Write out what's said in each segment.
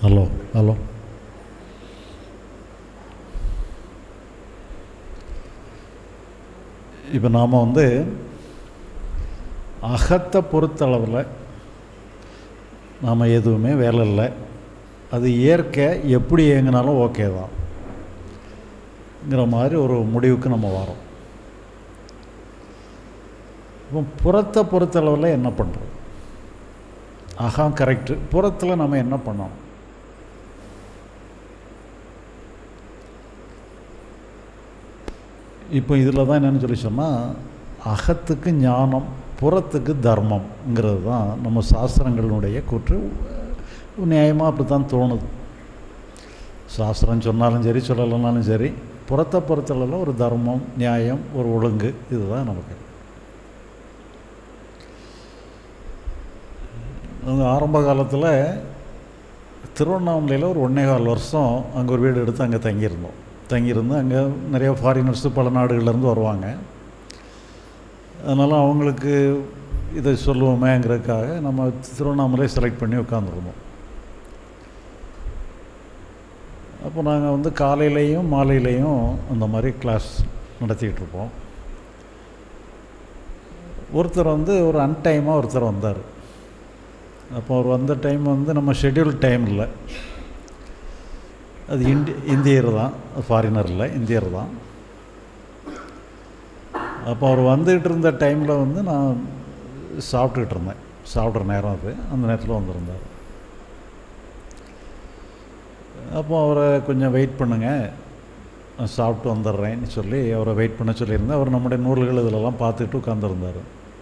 Hello hello இப்போ நாம் வந்து அகத்தை பொறுத்தளவில் நாம் எதுவுமே வேலை இல்லை அது இயற்கை எப்படி இயங்கினாலும் ஓகே தான்ங்கிற மாதிரி ஒரு முடிவுக்கு நம்ம வரோம் இப்போ புறத்தை பொறுத்தளவில் என்ன பண்ணுறது அகம் கரெக்டு புறத்தில் நம்ம என்ன பண்ணணும் இப்போ இதில் தான் என்னென்னு சொல்லி சொன்னால் அகத்துக்கு ஞானம் புறத்துக்கு தர்மம்ங்கிறது தான் நம்ம சாஸ்திரங்களுடைய கூற்று நியாயமாக அப்படி தான் தோணுது சாஸ்திரம் சொன்னாலும் சரி சொல்லலைனாலும் சரி புறத்தை பொறுத்தளவில் ஒரு தர்மம் நியாயம் ஒரு ஒழுங்கு இதுதான் நமக்கு அவங்க ஆரம்ப காலத்தில் திருவண்ணாமலையில் ஒரு ஒன்றே கால் வருஷம் அங்கே ஒரு வீடு எடுத்து அங்கே தங்கியிருந்தோம் தங்கியிருந்து அங்கே நிறைய ஃபாரினர்ஸு பல நாடுகள்லேருந்து வருவாங்க அதனால் அவங்களுக்கு இதை சொல்லுவோமேங்கிறதுக்காக நம்ம திருவண்ணாமலை செலக்ட் பண்ணி உட்காந்துருந்தோம் அப்போ நாங்கள் வந்து காலையிலையும் மாலையிலையும் அந்த மாதிரி கிளாஸ் நடத்திக்கிட்டு இருப்போம் ஒருத்தர் வந்து ஒரு அன்டைமாக ஒருத்தர் வந்தார் அப்போ அவர் வந்த டைம் வந்து நம்ம ஷெட்யூல் டைம் இல்லை அது இண்டி இந்தியர் தான் ஃபாரினர் இல்லை இந்தியர் தான் அப்போ அவர் வந்துக்கிட்டு இருந்த டைமில் வந்து நான் சாப்பிட்டுக்கிட்டு இருந்தேன் சாப்பிட்ற நேரம் அது அந்த நேரத்தில் வந்திருந்தார் அப்போ அவரை கொஞ்சம் வெயிட் பண்ணுங்கள் நான் சாப்பிட்டு வந்துடுறேன்னு சொல்லி அவரை வெயிட் பண்ண சொல்லியிருந்தேன் அவர் நம்முடைய நூல்கள் இதிலெல்லாம் பார்த்துட்டு உட்காந்துருந்தார்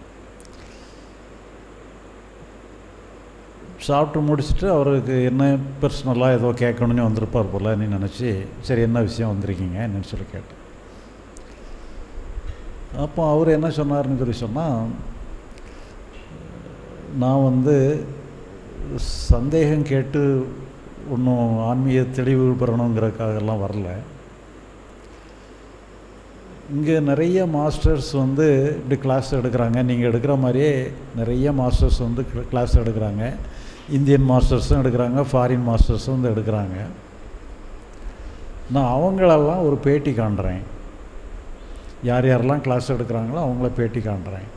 சாப்பிட்டு முடிச்சுட்டு அவருக்கு என்ன பர்சனலாக ஏதோ கேட்கணும்னு வந்திருப்பார் போல் நீ நினச்சி சரி என்ன விஷயம் வந்திருக்கீங்க என்னன்னு சொல்லி கேட்டேன் அப்போ அவர் என்ன சொன்னார்னு சொல்லி சொன்னால் நான் வந்து சந்தேகம் கேட்டு ஒன்றும் ஆன்மீக தெளிவு பெறணுங்கிறதுக்காகலாம் வரல இங்கே நிறைய மாஸ்டர்ஸ் வந்து இப்படி கிளாஸ் எடுக்கிறாங்க நீங்கள் எடுக்கிற மாதிரியே நிறைய மாஸ்டர்ஸ் வந்து கிளாஸ் எடுக்கிறாங்க இந்தியன் மாஸ்டர்ஸும் எடுக்கிறாங்க ஃபாரின் மாஸ்டர்ஸும் வந்து எடுக்கிறாங்க நான் அவங்களெல்லாம் ஒரு பேட்டி காண்றேன் யார் யாரெல்லாம் கிளாஸ் எடுக்கிறாங்களோ அவங்கள பேட்டி காண்றேன்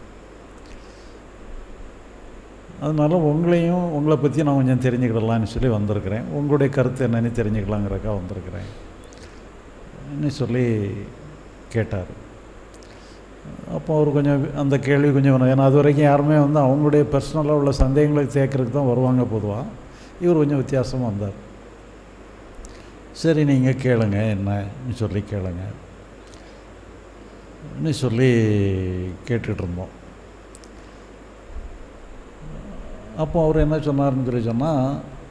அதனால உங்களையும் உங்களை பற்றி நான் கொஞ்சம் தெரிஞ்சுக்கிடலான்னு சொல்லி வந்திருக்கிறேன் உங்களுடைய கருத்து என்னன்னு தெரிஞ்சுக்கலாங்கிறக்கா வந்திருக்கிறேன் என்ன சொல்லி கேட்டார் அப்போ அவர் கொஞ்சம் அந்த கேள்வி கொஞ்சம் ஏன்னா அது வரைக்கும் யாருமே வந்து அவங்களுடைய பர்சனலாக உள்ள சந்தேகங்களை சேர்க்கறதுக்கு தான் வருவாங்க பொதுவாக இவர் கொஞ்சம் வித்தியாசமாக வந்தார் சரி நீங்கள் கேளுங்க என்னன்னு சொல்லி கேளுங்க சொல்லி கேட்டுட்டு இருந்தோம் அப்போ அவர் என்ன சொன்னார்னு சொல்லி சொன்னால்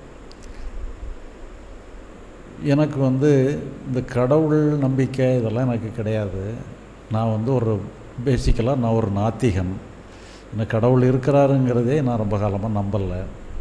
எனக்கு வந்து இந்த கடவுள் நம்பிக்கை இதெல்லாம் எனக்கு கிடையாது நான் வந்து ஒரு பேசிக்கலாக நான் ஒரு நாத்திகன் இந்த கடவுள் இருக்கிறாருங்கிறதே நான் ரொம்ப காலமாக நம்பலை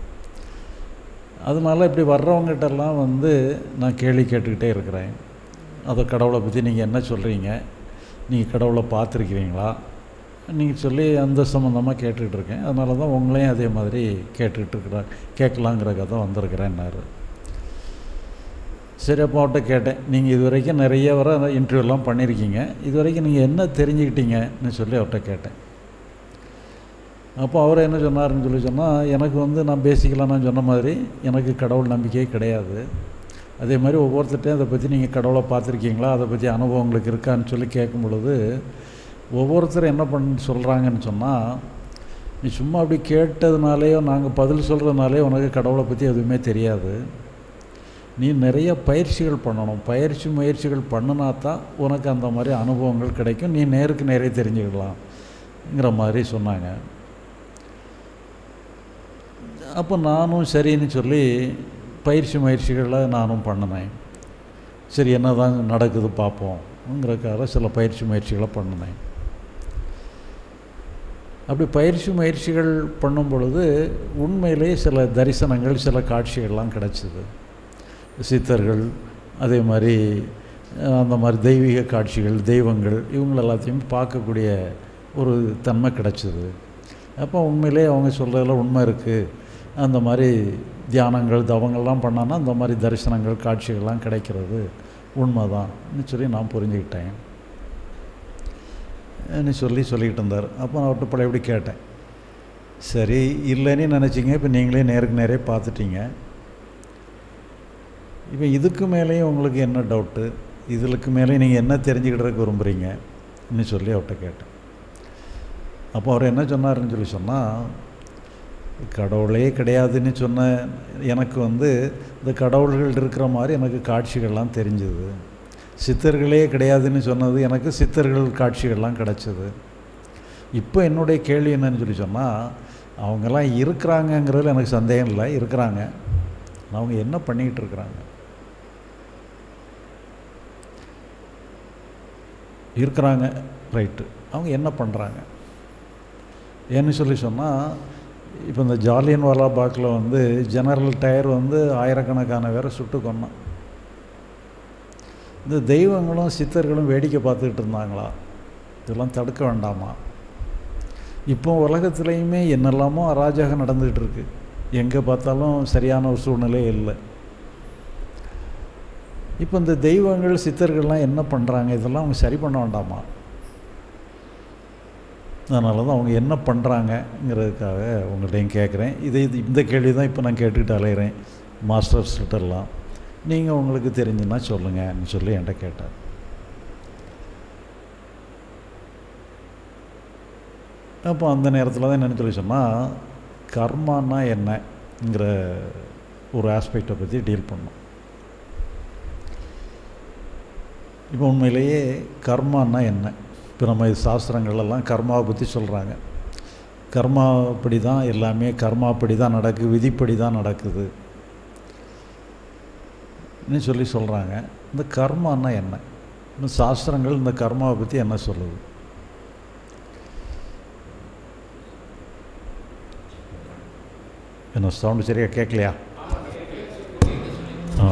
அதனால இப்படி வர்றவங்ககிட்டலாம் வந்து நான் கேள்வி கேட்டுக்கிட்டே இருக்கிறேன் அதை கடவுளை பற்றி நீங்கள் என்ன சொல்கிறீங்க நீங்கள் கடவுளை பார்த்துருக்கிறீங்களா நீங்கள் சொல்லி அந்த சம்மந்தமாக கேட்டுக்கிட்டு இருக்கேன் அதனால தான் உங்களையும் அதே மாதிரி கேட்டுக்கிட்டு இருக்கிற கேட்கலாங்கிறக்காக தான் வந்திருக்கிறேன்னாரு சரி அப்போ அவர்கிட்ட கேட்டேன் நீங்கள் இது வரைக்கும் நிறைய வர இன்டர்வியூலாம் பண்ணியிருக்கீங்க இது வரைக்கும் நீங்கள் என்ன தெரிஞ்சுக்கிட்டீங்கன்னு சொல்லி அவர்கிட்ட கேட்டேன் அப்போ அவர் என்ன சொன்னார்னு சொல்லி சொன்னால் எனக்கு வந்து நான் பேசிக்கலாக நான் சொன்ன மாதிரி எனக்கு கடவுள் நம்பிக்கையே கிடையாது அதே மாதிரி ஒவ்வொருத்தட்டையும் அதை பற்றி நீங்கள் கடவுளை பார்த்துருக்கீங்களா அதை பற்றி அனுபவம் உங்களுக்கு இருக்கான்னு சொல்லி கேட்கும் பொழுது ஒவ்வொருத்தரும் என்ன பண்ண சொல்கிறாங்கன்னு சொன்னால் நீ சும்மா அப்படி கேட்டதுனாலேயோ நாங்கள் பதில் சொல்கிறதுனாலே உனக்கு கடவுளை பற்றி எதுவுமே தெரியாது நீ நிறைய பயிற்சிகள் பண்ணணும் பயிற்சி முயற்சிகள் பண்ணினா தான் உனக்கு அந்த மாதிரி அனுபவங்கள் கிடைக்கும் நீ நேருக்கு நேரே தெரிஞ்சுக்கலாம்ங்கிற மாதிரி சொன்னாங்க அப்போ நானும் சரின்னு சொல்லி பயிற்சி முயற்சிகளை நானும் பண்ணினேன் சரி என்ன தான் நடக்குது பார்ப்போம்ங்கிறதுக்காக சில பயிற்சி முயற்சிகளை பண்ணினேன் அப்படி பயிற்சி முயற்சிகள் பண்ணும் பொழுது உண்மையிலே சில தரிசனங்கள் சில காட்சிகள்லாம் கிடச்சிது சித்தர்கள் அதே மாதிரி அந்த மாதிரி தெய்வீக காட்சிகள் தெய்வங்கள் இவங்க எல்லாத்தையும் பார்க்கக்கூடிய ஒரு தன்மை கிடச்சிது அப்போ உண்மையிலே அவங்க சொல்கிறதுல உண்மை இருக்குது அந்த மாதிரி தியானங்கள் தவங்கள்லாம் பண்ணான்னா இந்த மாதிரி தரிசனங்கள் காட்சிகள்லாம் கிடைக்கிறது உண்மைதான்னு சொல்லி நான் புரிஞ்சுக்கிட்டேன் ன்னு சொல்லி சொல்லிக்கிட்டு இருந்தார் அப்போ நான் அவர்கிட்ட பழையபடி கேட்டேன் சரி இல்லைன்னு நினச்சிங்க இப்போ நீங்களே நேருக்கு நேரே பார்த்துட்டீங்க இப்போ இதுக்கு மேலேயும் உங்களுக்கு என்ன டவுட்டு இதுக்கு மேலே நீங்கள் என்ன தெரிஞ்சுக்கிட்டதுக்கு விரும்புகிறீங்கன்னு சொல்லி அவர்கிட்ட கேட்டேன் அப்போ அவர் என்ன சொன்னாருன்னு சொல்லி சொன்னால் கடவுளே கிடையாதுன்னு சொன்ன எனக்கு வந்து இந்த கடவுள்கள் இருக்கிற மாதிரி எனக்கு காட்சிகள்லாம் தெரிஞ்சுது சித்தர்களே கிடையாதுன்னு சொன்னது எனக்கு சித்தர்கள் காட்சிகள்லாம் கிடச்சிது இப்போ என்னுடைய கேள்வி என்னன்னு சொல்லி சொன்னால் அவங்கெல்லாம் இருக்கிறாங்கங்கிறதுல எனக்கு சந்தேகம் இல்லை இருக்கிறாங்க அவங்க என்ன பண்ணிக்கிட்டு இருக்கிறாங்க இருக்கிறாங்க ரைட்டு அவங்க என்ன பண்ணுறாங்க ஏன்னு சொல்லி சொன்னால் இப்போ இந்த ஜாலியன் வாலாபாக்கில் வந்து ஜெனரல் டயர் வந்து ஆயிரக்கணக்கான பேரை சுட்டு கொன்னான் இந்த தெய்வங்களும் சித்தர்களும் வேடிக்கை பார்த்துக்கிட்டு இருந்தாங்களா இதெல்லாம் தடுக்க வேண்டாமா இப்போ உலகத்துலேயுமே என்னெல்லாமோ அராஜகம் நடந்துகிட்டு இருக்கு எங்கே பார்த்தாலும் சரியான ஒரு சூழ்நிலை இல்லை இப்போ இந்த தெய்வங்கள் சித்தர்கள்லாம் என்ன பண்ணுறாங்க இதெல்லாம் அவங்க சரி பண்ண வேண்டாமா அதனால தான் அவங்க என்ன பண்ணுறாங்கங்கிறதுக்காக உங்கள்கிட்டையும் கேட்குறேன் இதை இது இந்த கேள்வி தான் இப்போ நான் கேட்டுக்கிட்டு அலைகிறேன் மாஸ்டர்ஸ்கிட்டலாம் நீங்கள் உங்களுக்கு தெரிஞ்சுன்னா சொல்லுங்கன்னு சொல்லி என்கிட்ட கேட்டார் அப்போ அந்த நேரத்தில் தான் என்னென்னு சொல்லி சொன்னால் கர்மானா என்னங்கிற ஒரு ஆஸ்பெக்டை பற்றி டீல் பண்ணோம் இப்போ உண்மையிலேயே கர்மானா என்ன இப்போ நம்ம சாஸ்திரங்கள்லாம் கர்மாவை பற்றி சொல்கிறாங்க கர்மாப்படி தான் எல்லாமே கர்மாப்படி தான் நடக்குது விதிப்படி தான் நடக்குது சொல்லி சொல்கிறாங்க இந்த கர்மானா என்ன இந்த சாஸ்திரங்கள் இந்த கர்மாவை பற்றி என்ன சொல்லுது என்ன சவுண்டு சரியாக கேட்கலையா ஆ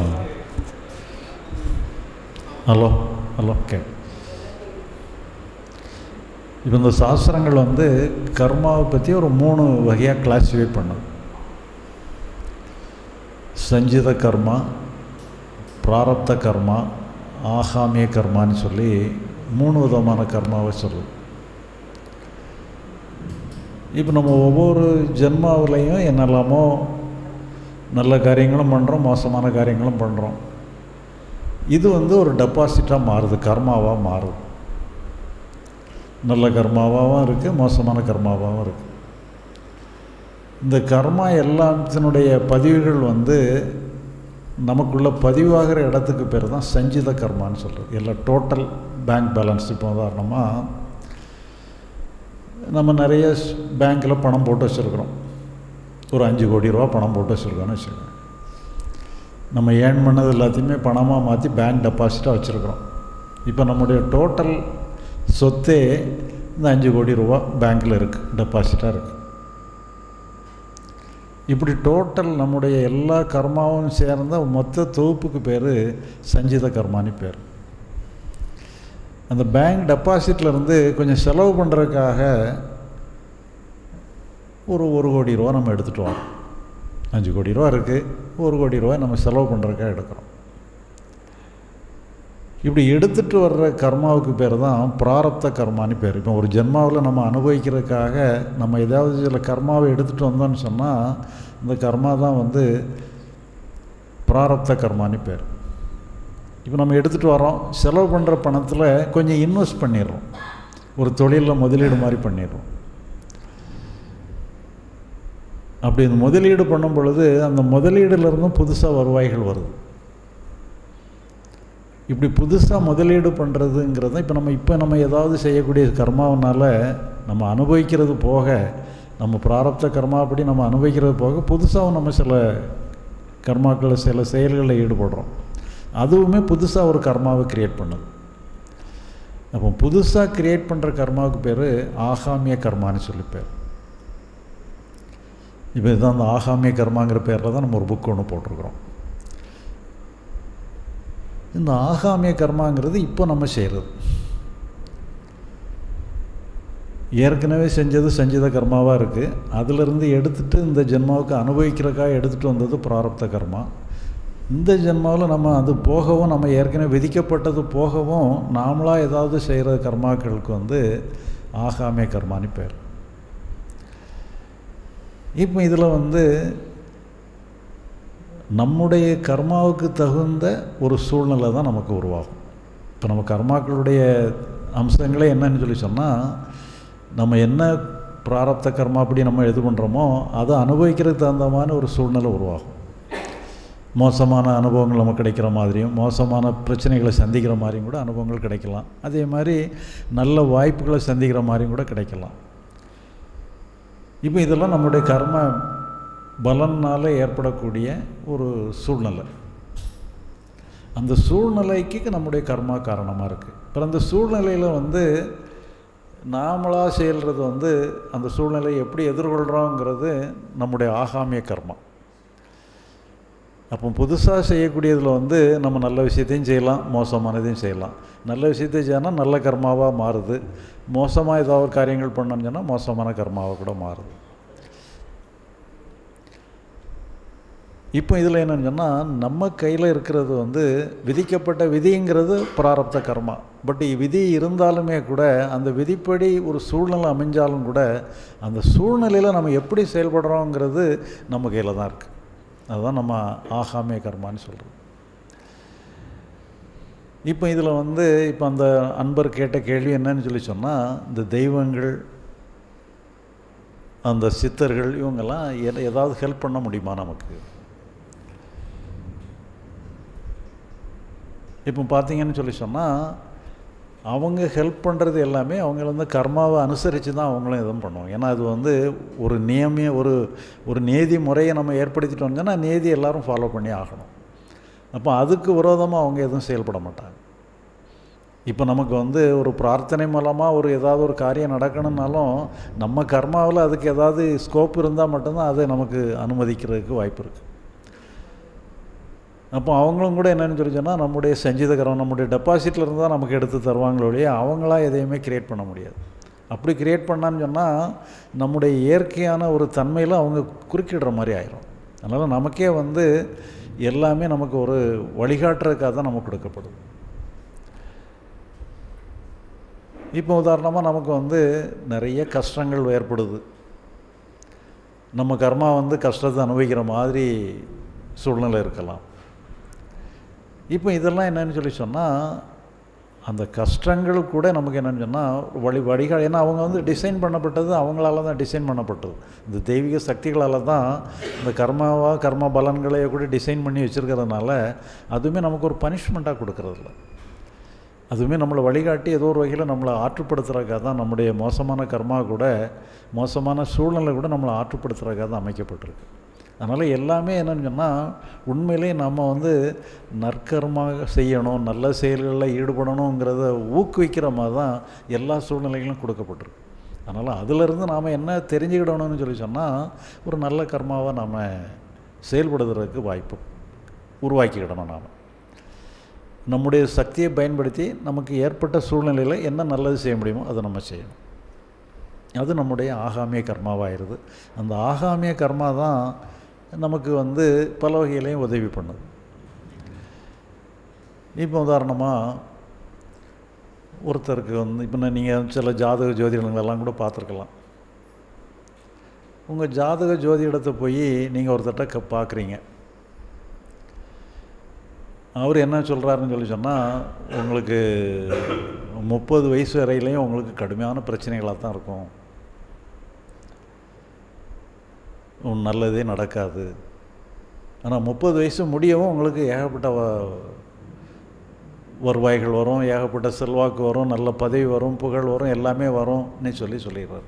ஹலோ ஹலோ கே இப்போ இந்த சாஸ்திரங்கள் வந்து கர்மாவை பற்றி ஒரு மூணு வகையாக கிளாஸிஃபை பண்ணுது சஞ்சித கர்மா பிராரப்த கர்மா ஆகாமிய கர்மான்னு சொல்லி மூணு விதமான கர்மாவை சொல்லுது இப்போ நம்ம ஒவ்வொரு ஜென்மாவிலையும் என்னெல்லாமோ நல்ல காரியங்களும் பண்ணுறோம் மோசமான காரியங்களும் பண்ணுறோம் இது வந்து ஒரு டெபாசிட்டாக மாறுது கர்மாவாக மாறுது நல்ல கர்மாவாகவும் இருக்குது மோசமான கர்மாவாகவும் இருக்குது இந்த கர்மா எல்லாத்தினுடைய பதிவுகள் வந்து நமக்குள்ளே பதிவாகிற இடத்துக்கு பேர் தான் சஞ்சித கர்மான்னு சொல்கிறது எல்லாம் டோட்டல் பேங்க் பேலன்ஸ் இப்போ உதாரணமாக நம்ம நிறைய பேங்க்கில் பணம் போட்டு வச்சுருக்குறோம் ஒரு அஞ்சு கோடி ரூபா பணம் போட்டு வச்சுருக்கோன்னு வச்சுக்கோங்க நம்ம ஏர்ன் பண்ணது எல்லாத்தையுமே பணமாக மாற்றி பேங்க் டெபாசிட்டாக வச்சுருக்குறோம் இப்போ நம்முடைய டோட்டல் சொத்தே இந்த அஞ்சு கோடி ரூபா பேங்க்கில் இருக்குது டெபாசிட்டாக இருக்குது இப்படி டோட்டல் நம்முடைய எல்லா கர்மாவும் சேர்ந்த மொத்த தொகுப்புக்கு பேர் சஞ்சித கர்மானி பேர் அந்த பேங்க் டெபாசிட்லேருந்து கொஞ்சம் செலவு பண்ணுறதுக்காக ஒரு ஒரு கோடி ரூபா நம்ம எடுத்துகிட்டு வரோம் அஞ்சு கோடி ரூபா இருக்குது ஒரு கோடி ரூபா நம்ம செலவு பண்ணுறதுக்காக எடுக்கிறோம் இப்படி எடுத்துகிட்டு வர்ற கர்மாவுக்கு பேர் தான் பிராரப்த கர்மான்னு பேர் இப்போ ஒரு ஜென்மாவில் நம்ம அனுபவிக்கிறதுக்காக நம்ம ஏதாவது சில கர்மாவை எடுத்துகிட்டு வந்தோம்னு சொன்னால் இந்த கர்மா தான் வந்து பிராரப்த கர்மான்னு பேர் இப்போ நம்ம எடுத்துகிட்டு வரோம் செலவு பண்ணுற பணத்தில் கொஞ்சம் இன்வெஸ்ட் பண்ணிடுறோம் ஒரு தொழிலில் முதலீடு மாதிரி பண்ணிடுறோம் அப்படி இந்த முதலீடு பண்ணும் பொழுது அந்த முதலீடுலேருந்தும் புதுசாக வருவாய்கள் வருது இப்படி புதுசாக முதலீடு பண்ணுறதுங்கிறது இப்போ நம்ம இப்போ நம்ம ஏதாவது செய்யக்கூடிய கர்மாவனால் நம்ம அனுபவிக்கிறது போக நம்ம பிராரப்த கர்மாப்படி நம்ம அனுபவிக்கிறது போக புதுசாகவும் நம்ம சில கர்மாக்களை சில செயல்களில் ஈடுபடுறோம் அதுவுமே புதுசாக ஒரு கர்மாவை க்ரியேட் பண்ணுது அப்போ புதுசாக க்ரியேட் பண்ணுற கர்மாவுக்கு பேர் ஆகாமிய கர்மான்னு சொல்லி பேர் இப்போ இதுதான் அந்த ஆகாமிய கர்மாங்கிற பேரில் தான் நம்ம ஒரு புக் ஒன்று போட்டிருக்கிறோம் இந்த ஆகாமிய கர்மாங்கிறது இப்போ நம்ம செய்கிறது ஏற்கனவே செஞ்சது சஞ்சித கர்மாவாக இருக்குது அதிலிருந்து எடுத்துட்டு இந்த ஜென்மாவுக்கு அனுபவிக்கிறக்காக எடுத்துகிட்டு வந்தது பிராரப்த கர்மா இந்த ஜென்மாவில் நம்ம அது போகவும் நம்ம ஏற்கனவே விதிக்கப்பட்டது போகவும் நாமளாக ஏதாவது செய்கிற கர்மாக்களுக்கு வந்து ஆகாமிய கர்மான்னு பேர் இப்போ இதில் வந்து நம்முடைய கர்மாவுக்கு தகுந்த ஒரு சூழ்நிலை தான் நமக்கு உருவாகும் இப்போ நம்ம கர்மாக்களுடைய அம்சங்களே என்னன்னு சொல்லி சொன்னால் நம்ம என்ன பிராரப்த கர்மா அப்படி நம்ம இது பண்ணுறோமோ அதை அனுபவிக்கிறதுக்கு தகுந்த மாதிரி ஒரு சூழ்நிலை உருவாகும் மோசமான அனுபவங்கள் நமக்கு கிடைக்கிற மாதிரியும் மோசமான பிரச்சனைகளை சந்திக்கிற மாதிரியும் கூட அனுபவங்கள் கிடைக்கலாம் அதே மாதிரி நல்ல வாய்ப்புகளை சந்திக்கிற மாதிரியும் கூட கிடைக்கலாம் இப்போ இதெல்லாம் நம்முடைய கர்ம பலனால் ஏற்படக்கூடிய ஒரு சூழ்நிலை அந்த சூழ்நிலைக்கு நம்முடைய கர்மா காரணமாக இருக்குது அப்புறம் அந்த சூழ்நிலையில் வந்து நாமளாக செயல்றது வந்து அந்த சூழ்நிலையை எப்படி எதிர்கொள்கிறோங்கிறது நம்முடைய ஆகாமிய கர்மா அப்போ புதுசாக செய்யக்கூடியதில் வந்து நம்ம நல்ல விஷயத்தையும் செய்யலாம் மோசமானதையும் செய்யலாம் நல்ல விஷயத்தை செய்யணும் நல்ல கர்மாவாக மாறுது மோசமாக ஏதாவது காரியங்கள் பண்ணோன்னு சொன்னால் மோசமான கர்மாவாக கூட மாறுது இப்போ இதில் என்னன்னு சொன்னால் நம்ம கையில் இருக்கிறது வந்து விதிக்கப்பட்ட விதிங்கிறது பிராரப்த கர்மா பட் விதி இருந்தாலுமே கூட அந்த விதிப்படி ஒரு சூழ்நிலை அமைஞ்சாலும் கூட அந்த சூழ்நிலையில் நம்ம எப்படி செயல்படுறோங்கிறது நம்ம கையில் தான் இருக்குது அதுதான் நம்ம ஆகாமிய கர்மான்னு சொல்கிறோம் இப்போ இதில் வந்து இப்போ அந்த அன்பர் கேட்ட கேள்வி என்னன்னு சொல்லி சொன்னால் இந்த தெய்வங்கள் அந்த சித்தர்கள் இவங்கெல்லாம் எ- ஏதாவது ஹெல்ப் பண்ண முடியுமா நமக்கு இப்போ பார்த்தீங்கன்னு சொல்லி சொன்னால் அவங்க ஹெல்ப் பண்ணுறது எல்லாமே அவங்க வந்து கர்மாவை அனுசரித்து தான் அவங்களும் எதுவும் பண்ணுவாங்க ஏன்னா அது வந்து ஒரு நியமிய ஒரு ஒரு நீதி முறையை நம்ம ஏற்படுத்திட்டோம்னா நீதி எல்லாரும் ஃபாலோ பண்ணி ஆகணும் அப்போ அதுக்கு விரோதமாக அவங்க எதுவும் செயல்பட மாட்டாங்க இப்போ நமக்கு வந்து ஒரு பிரார்த்தனை மூலமாக ஒரு ஏதாவது ஒரு காரியம் நடக்கணும்னாலும் நம்ம கர்மாவில் அதுக்கு ஏதாவது ஸ்கோப் இருந்தால் மட்டும்தான் அதை நமக்கு அனுமதிக்கிறதுக்கு வாய்ப்பு இருக்குது அப்போ அவங்களும் கூட என்னென்னு சொல்லி சொன்னால் நம்முடைய சஞ்சிதகரம் நம்முடைய டெபாசிட்டில் இருந்தால் நமக்கு எடுத்து தருவாங்களோ ஒழிய அவங்களா எதையுமே கிரியேட் பண்ண முடியாது அப்படி கிரியேட் பண்ணான்னு சொன்னால் நம்முடைய இயற்கையான ஒரு தன்மையில் அவங்க குறுக்கிடுற மாதிரி ஆயிரும் அதனால் நமக்கே வந்து எல்லாமே நமக்கு ஒரு வழிகாட்டுறதுக்காக தான் நமக்கு கொடுக்கப்படுது இப்போ உதாரணமாக நமக்கு வந்து நிறைய கஷ்டங்கள் ஏற்படுது நம்ம கர்மா வந்து கஷ்டத்தை அனுபவிக்கிற மாதிரி சூழ்நிலை இருக்கலாம் இப்போ இதெல்லாம் என்னன்னு சொல்லி சொன்னால் அந்த கஷ்டங்கள் கூட நமக்கு என்னன்னு சொன்னால் வழி வழிகா ஏன்னா அவங்க வந்து டிசைன் பண்ணப்பட்டது அவங்களால தான் டிசைன் பண்ணப்பட்டது இந்த தெய்வீக சக்திகளால் தான் இந்த கர்மாவா கர்ம பலன்களையோ கூட டிசைன் பண்ணி வச்சுருக்கிறதுனால அதுவுமே நமக்கு ஒரு பனிஷ்மெண்ட்டாக கொடுக்கறதில்ல அதுவுமே நம்மளை வழிகாட்டி ஏதோ ஒரு வகையில் நம்மளை ஆற்றுப்படுத்துறதுக்காக தான் நம்முடைய மோசமான கர்மா கூட மோசமான சூழ்நிலை கூட நம்மளை ஆற்றுப்படுத்துறதுக்காக தான் அமைக்கப்பட்டிருக்கு அதனால் எல்லாமே என்னன்னு சொன்னால் உண்மையிலே நம்ம வந்து நற்கர்மாக செய்யணும் நல்ல செயல்களில் ஈடுபடணுங்கிறத ஊக்குவிக்கிற மாதிரி தான் எல்லா சூழ்நிலைகளும் கொடுக்கப்பட்டிருக்கு அதனால் அதிலிருந்து நாம் என்ன தெரிஞ்சுக்கிடணும்னு சொல்லி சொன்னால் ஒரு நல்ல கர்மாவை நாம் செயல்படுத்துறதுக்கு வாய்ப்பு உருவாக்கிக்கிடணும் நாம் நம்முடைய சக்தியை பயன்படுத்தி நமக்கு ஏற்பட்ட சூழ்நிலையில் என்ன நல்லது செய்ய முடியுமோ அதை நம்ம செய்யணும் அது நம்முடைய ஆகாமிய கர்மாவாயிருது அந்த ஆகாமிய கர்மா தான் நமக்கு வந்து பல வகையிலையும் உதவி பண்ணுது இப்போ உதாரணமாக ஒருத்தருக்கு வந்து இப்போ நீங்கள் சில ஜாதக ஜோதிடங்களெல்லாம் கூட பார்த்துருக்கலாம் உங்கள் ஜாதக ஜோதிடத்தை போய் நீங்கள் ஒருத்தர்கிட்ட க பார்க்குறீங்க அவர் என்ன சொல்கிறாருன்னு சொல்லி சொன்னால் உங்களுக்கு முப்பது வயசு வரையிலையும் உங்களுக்கு கடுமையான பிரச்சனைகளாக தான் இருக்கும் உம், நல்லதே நடக்காது ஆனால் முப்பது வயசு முடியவும் உங்களுக்கு ஏகப்பட்ட வ- வருவாய்கள் வரும் ஏகப்பட்ட செல்வாக்கு வரும் நல்ல பதவி வரும் புகழ் வரும் எல்லாமே வரும்னு சொல்லி சொல்லிடுறாரு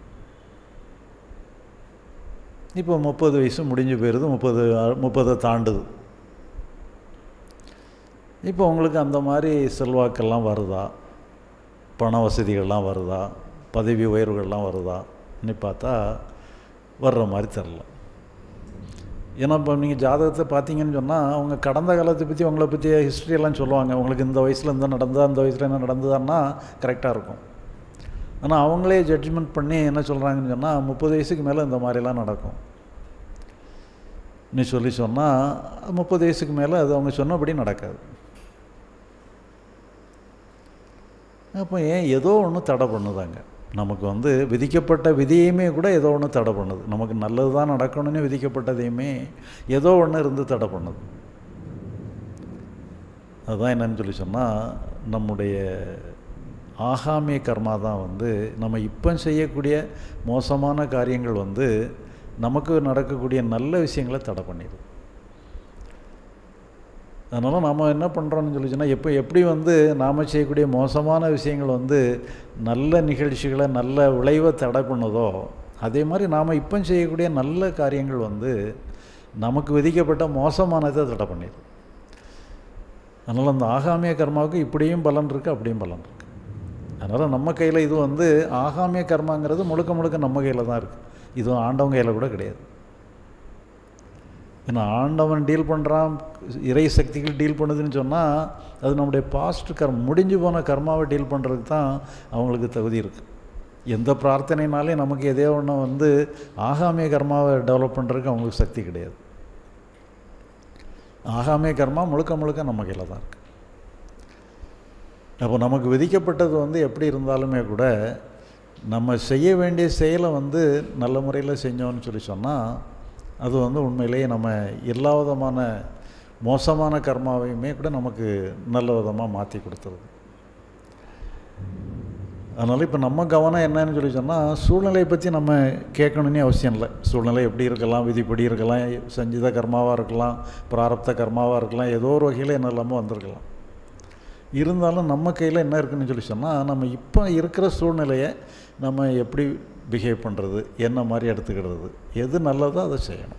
இப்போ முப்பது வயசு முடிஞ்சு போயிடுது முப்பது முப்பதை தாண்டுது இப்போ உங்களுக்கு அந்த மாதிரி செல்வாக்கெல்லாம் வருதா பண வசதிகள்லாம் வருதா பதவி உயர்வுகள்லாம் வருதா இன்னி பார்த்தா வர்ற மாதிரி தெரில ஏன்னா இப்போ நீங்கள் ஜாதகத்தை பார்த்தீங்கன்னு சொன்னால் அவங்க கடந்த காலத்தை பற்றி உங்களை பற்றி ஹிஸ்ட்ரி எல்லாம் சொல்லுவாங்க உங்களுக்கு இந்த வயசில் இந்த நடந்தா இந்த வயசில் என்ன நடந்ததான்னா கரெக்டாக இருக்கும் ஆனால் அவங்களே ஜட்ஜ்மெண்ட் பண்ணி என்ன சொல்கிறாங்கன்னு சொன்னால் முப்பது வயசுக்கு மேலே இந்த மாதிரிலாம் நடக்கும் நீ சொல்லி சொன்னால் முப்பது வயசுக்கு மேலே அது அவங்க சொன்னபடி நடக்காது அப்போ ஏன் ஏதோ ஒன்று தடை பண்ணுதாங்க நமக்கு வந்து விதிக்கப்பட்ட விதியுமே கூட ஏதோ ஒன்று தடை பண்ணுது நமக்கு நல்லது தான் நடக்கணும்னு விதிக்கப்பட்டதையுமே ஏதோ ஒன்று இருந்து தடை பண்ணுது அதுதான் என்னன்னு சொல்லி சொன்னால் நம்முடைய ஆகாமிய கர்மா தான் வந்து நம்ம இப்போ செய்யக்கூடிய மோசமான காரியங்கள் வந்து நமக்கு நடக்கக்கூடிய நல்ல விஷயங்களை தடை பண்ணிடுது அதனால் நாம் என்ன பண்ணுறோம்னு சொல்லி சொன்னால் எப்போ எப்படி வந்து நாம் செய்யக்கூடிய மோசமான விஷயங்கள் வந்து நல்ல நிகழ்ச்சிகளை நல்ல விளைவை தடை பண்ணுதோ அதே மாதிரி நாம் இப்போ செய்யக்கூடிய நல்ல காரியங்கள் வந்து நமக்கு விதிக்கப்பட்ட மோசமானதை தடை பண்ணிடுது அதனால் அந்த ஆகாமிய கர்மாவுக்கு இப்படியும் பலன் இருக்குது அப்படியும் பலன் இருக்குது அதனால் நம்ம கையில் இது வந்து ஆகாமிய கர்மாங்கிறது முழுக்க முழுக்க நம்ம கையில் தான் இருக்குது இதுவும் ஆண்டவன் கையில் கூட கிடையாது ஏன்னா ஆண்டவன் டீல் பண்ணுறான் இறை சக்திகள் டீல் பண்ணுதுன்னு சொன்னால் அது நம்முடைய பாஸ்ட் கர்மம் முடிஞ்சு போன கர்மாவை டீல் பண்ணுறதுக்கு தான் அவங்களுக்கு தகுதி இருக்குது எந்த பிரார்த்தனைனாலே நமக்கு எதோ ஒன்று வந்து ஆகாமிய கர்மாவை டெவலப் பண்ணுறதுக்கு அவங்களுக்கு சக்தி கிடையாது ஆகாமிய கர்மா முழுக்க முழுக்க நம்ம கையில் தான் இருக்குது அப்போ நமக்கு விதிக்கப்பட்டது வந்து எப்படி இருந்தாலுமே கூட நம்ம செய்ய வேண்டிய செயலை வந்து நல்ல முறையில் செஞ்சோம்னு சொல்லி சொன்னால் அது வந்து உண்மையிலேயே நம்ம எல்லா விதமான மோசமான கர்மாவையுமே கூட நமக்கு நல்ல விதமாக மாற்றி கொடுத்துருது அதனால் இப்போ நம்ம கவனம் என்னன்னு சொல்லி சொன்னால் சூழ்நிலையை பற்றி நம்ம கேட்கணுன்னே அவசியம் இல்லை சூழ்நிலை எப்படி இருக்கலாம் விதிப்படி இருக்கலாம் சஞ்சித கர்மாவாக இருக்கலாம் பிராரப்த கர்மாவாக இருக்கலாம் ஏதோ ஒரு வகையில் என்ன இல்லாமல் வந்திருக்கலாம் இருந்தாலும் நம்ம கையில் என்ன இருக்குன்னு சொல்லி சொன்னால் நம்ம இப்போ இருக்கிற சூழ்நிலையை நம்ம எப்படி பிஹேவ் பண்ணுறது என்ன மாதிரி எடுத்துக்கிறது எது நல்லதோ அதை செய்யணும்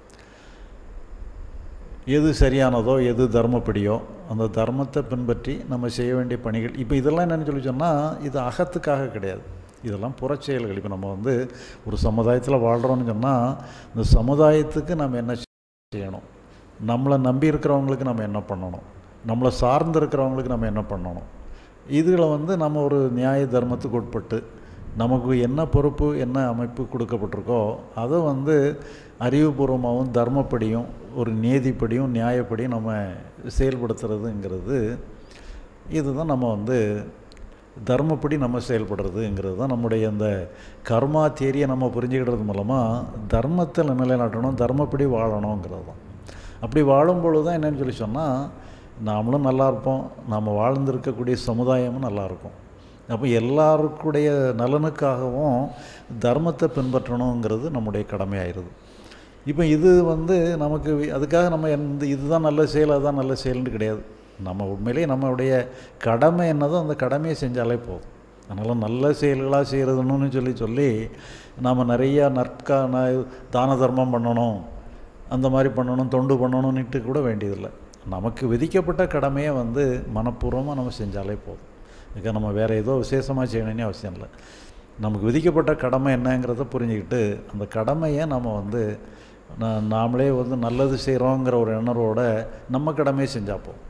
எது சரியானதோ எது தர்மப்படியோ அந்த தர்மத்தை பின்பற்றி நம்ம செய்ய வேண்டிய பணிகள் இப்போ இதெல்லாம் என்னென்னு சொல்லி சொன்னால் இது அகத்துக்காக கிடையாது இதெல்லாம் புறச்செயல்கள் இப்போ நம்ம வந்து ஒரு சமுதாயத்தில் வாழ்கிறோன்னு சொன்னால் இந்த சமுதாயத்துக்கு நம்ம என்ன செய்யணும் நம்மளை நம்பி இருக்கிறவங்களுக்கு நம்ம என்ன பண்ணணும் நம்மளை சார்ந்து இருக்கிறவங்களுக்கு நம்ம என்ன பண்ணணும் இதில் வந்து நம்ம ஒரு நியாய தர்மத்துக்கு உட்பட்டு நமக்கு என்ன பொறுப்பு என்ன அமைப்பு கொடுக்கப்பட்டிருக்கோ அதை வந்து அறிவுபூர்வமாகவும் தர்மப்படியும் ஒரு நீதிப்படியும் நியாயப்படியும் நம்ம செயல்படுத்துறதுங்கிறது இதுதான் நம்ம வந்து தர்மப்படி நம்ம செயல்படுறதுங்கிறது தான் நம்முடைய அந்த கர்மா தேரியை நம்ம புரிஞ்சுக்கிட்டது மூலமாக தர்மத்தில் நிலைநாட்டணும் தர்மப்படி வாழணுங்கிறது தான் அப்படி வாழும்பொழுது தான் என்னென்னு சொல்லி சொன்னால் நாமளும் நல்லா இருப்போம் நாம் வாழ்ந்திருக்கக்கூடிய சமுதாயமும் நல்லாயிருக்கும் அப்போ எல்லாருக்குடைய நலனுக்காகவும் தர்மத்தை பின்பற்றணுங்கிறது நம்முடைய கடமையாயிருது இப்போ இது வந்து நமக்கு அதுக்காக நம்ம எந்த இதுதான் நல்ல செயல் அதுதான் நல்ல செயல்னு கிடையாது நம்ம உண்மையிலேயே நம்மளுடைய கடமை என்னதோ அந்த கடமையை செஞ்சாலே போதும் அதனால் நல்ல செயல்களாக செய்கிறதுன்னு சொல்லி சொல்லி நாம் நிறையா நற்கா தான தர்மம் பண்ணணும் அந்த மாதிரி பண்ணணும் தொண்டு பண்ணணும்னுட்டு கூட வேண்டியதில்லை நமக்கு விதிக்கப்பட்ட கடமையை வந்து மனப்பூர்வமாக நம்ம செஞ்சாலே போதும் இதுக்கு நம்ம வேறு ஏதோ விசேஷமாக செய்யணும்னே அவசியம் இல்லை நமக்கு விதிக்கப்பட்ட கடமை என்னங்கிறத புரிஞ்சுக்கிட்டு அந்த கடமையை நம்ம வந்து நாமளே வந்து நல்லது செய்கிறோங்கிற ஒரு எண்ணரோட நம்ம கடமையை செஞ்சால் போதும்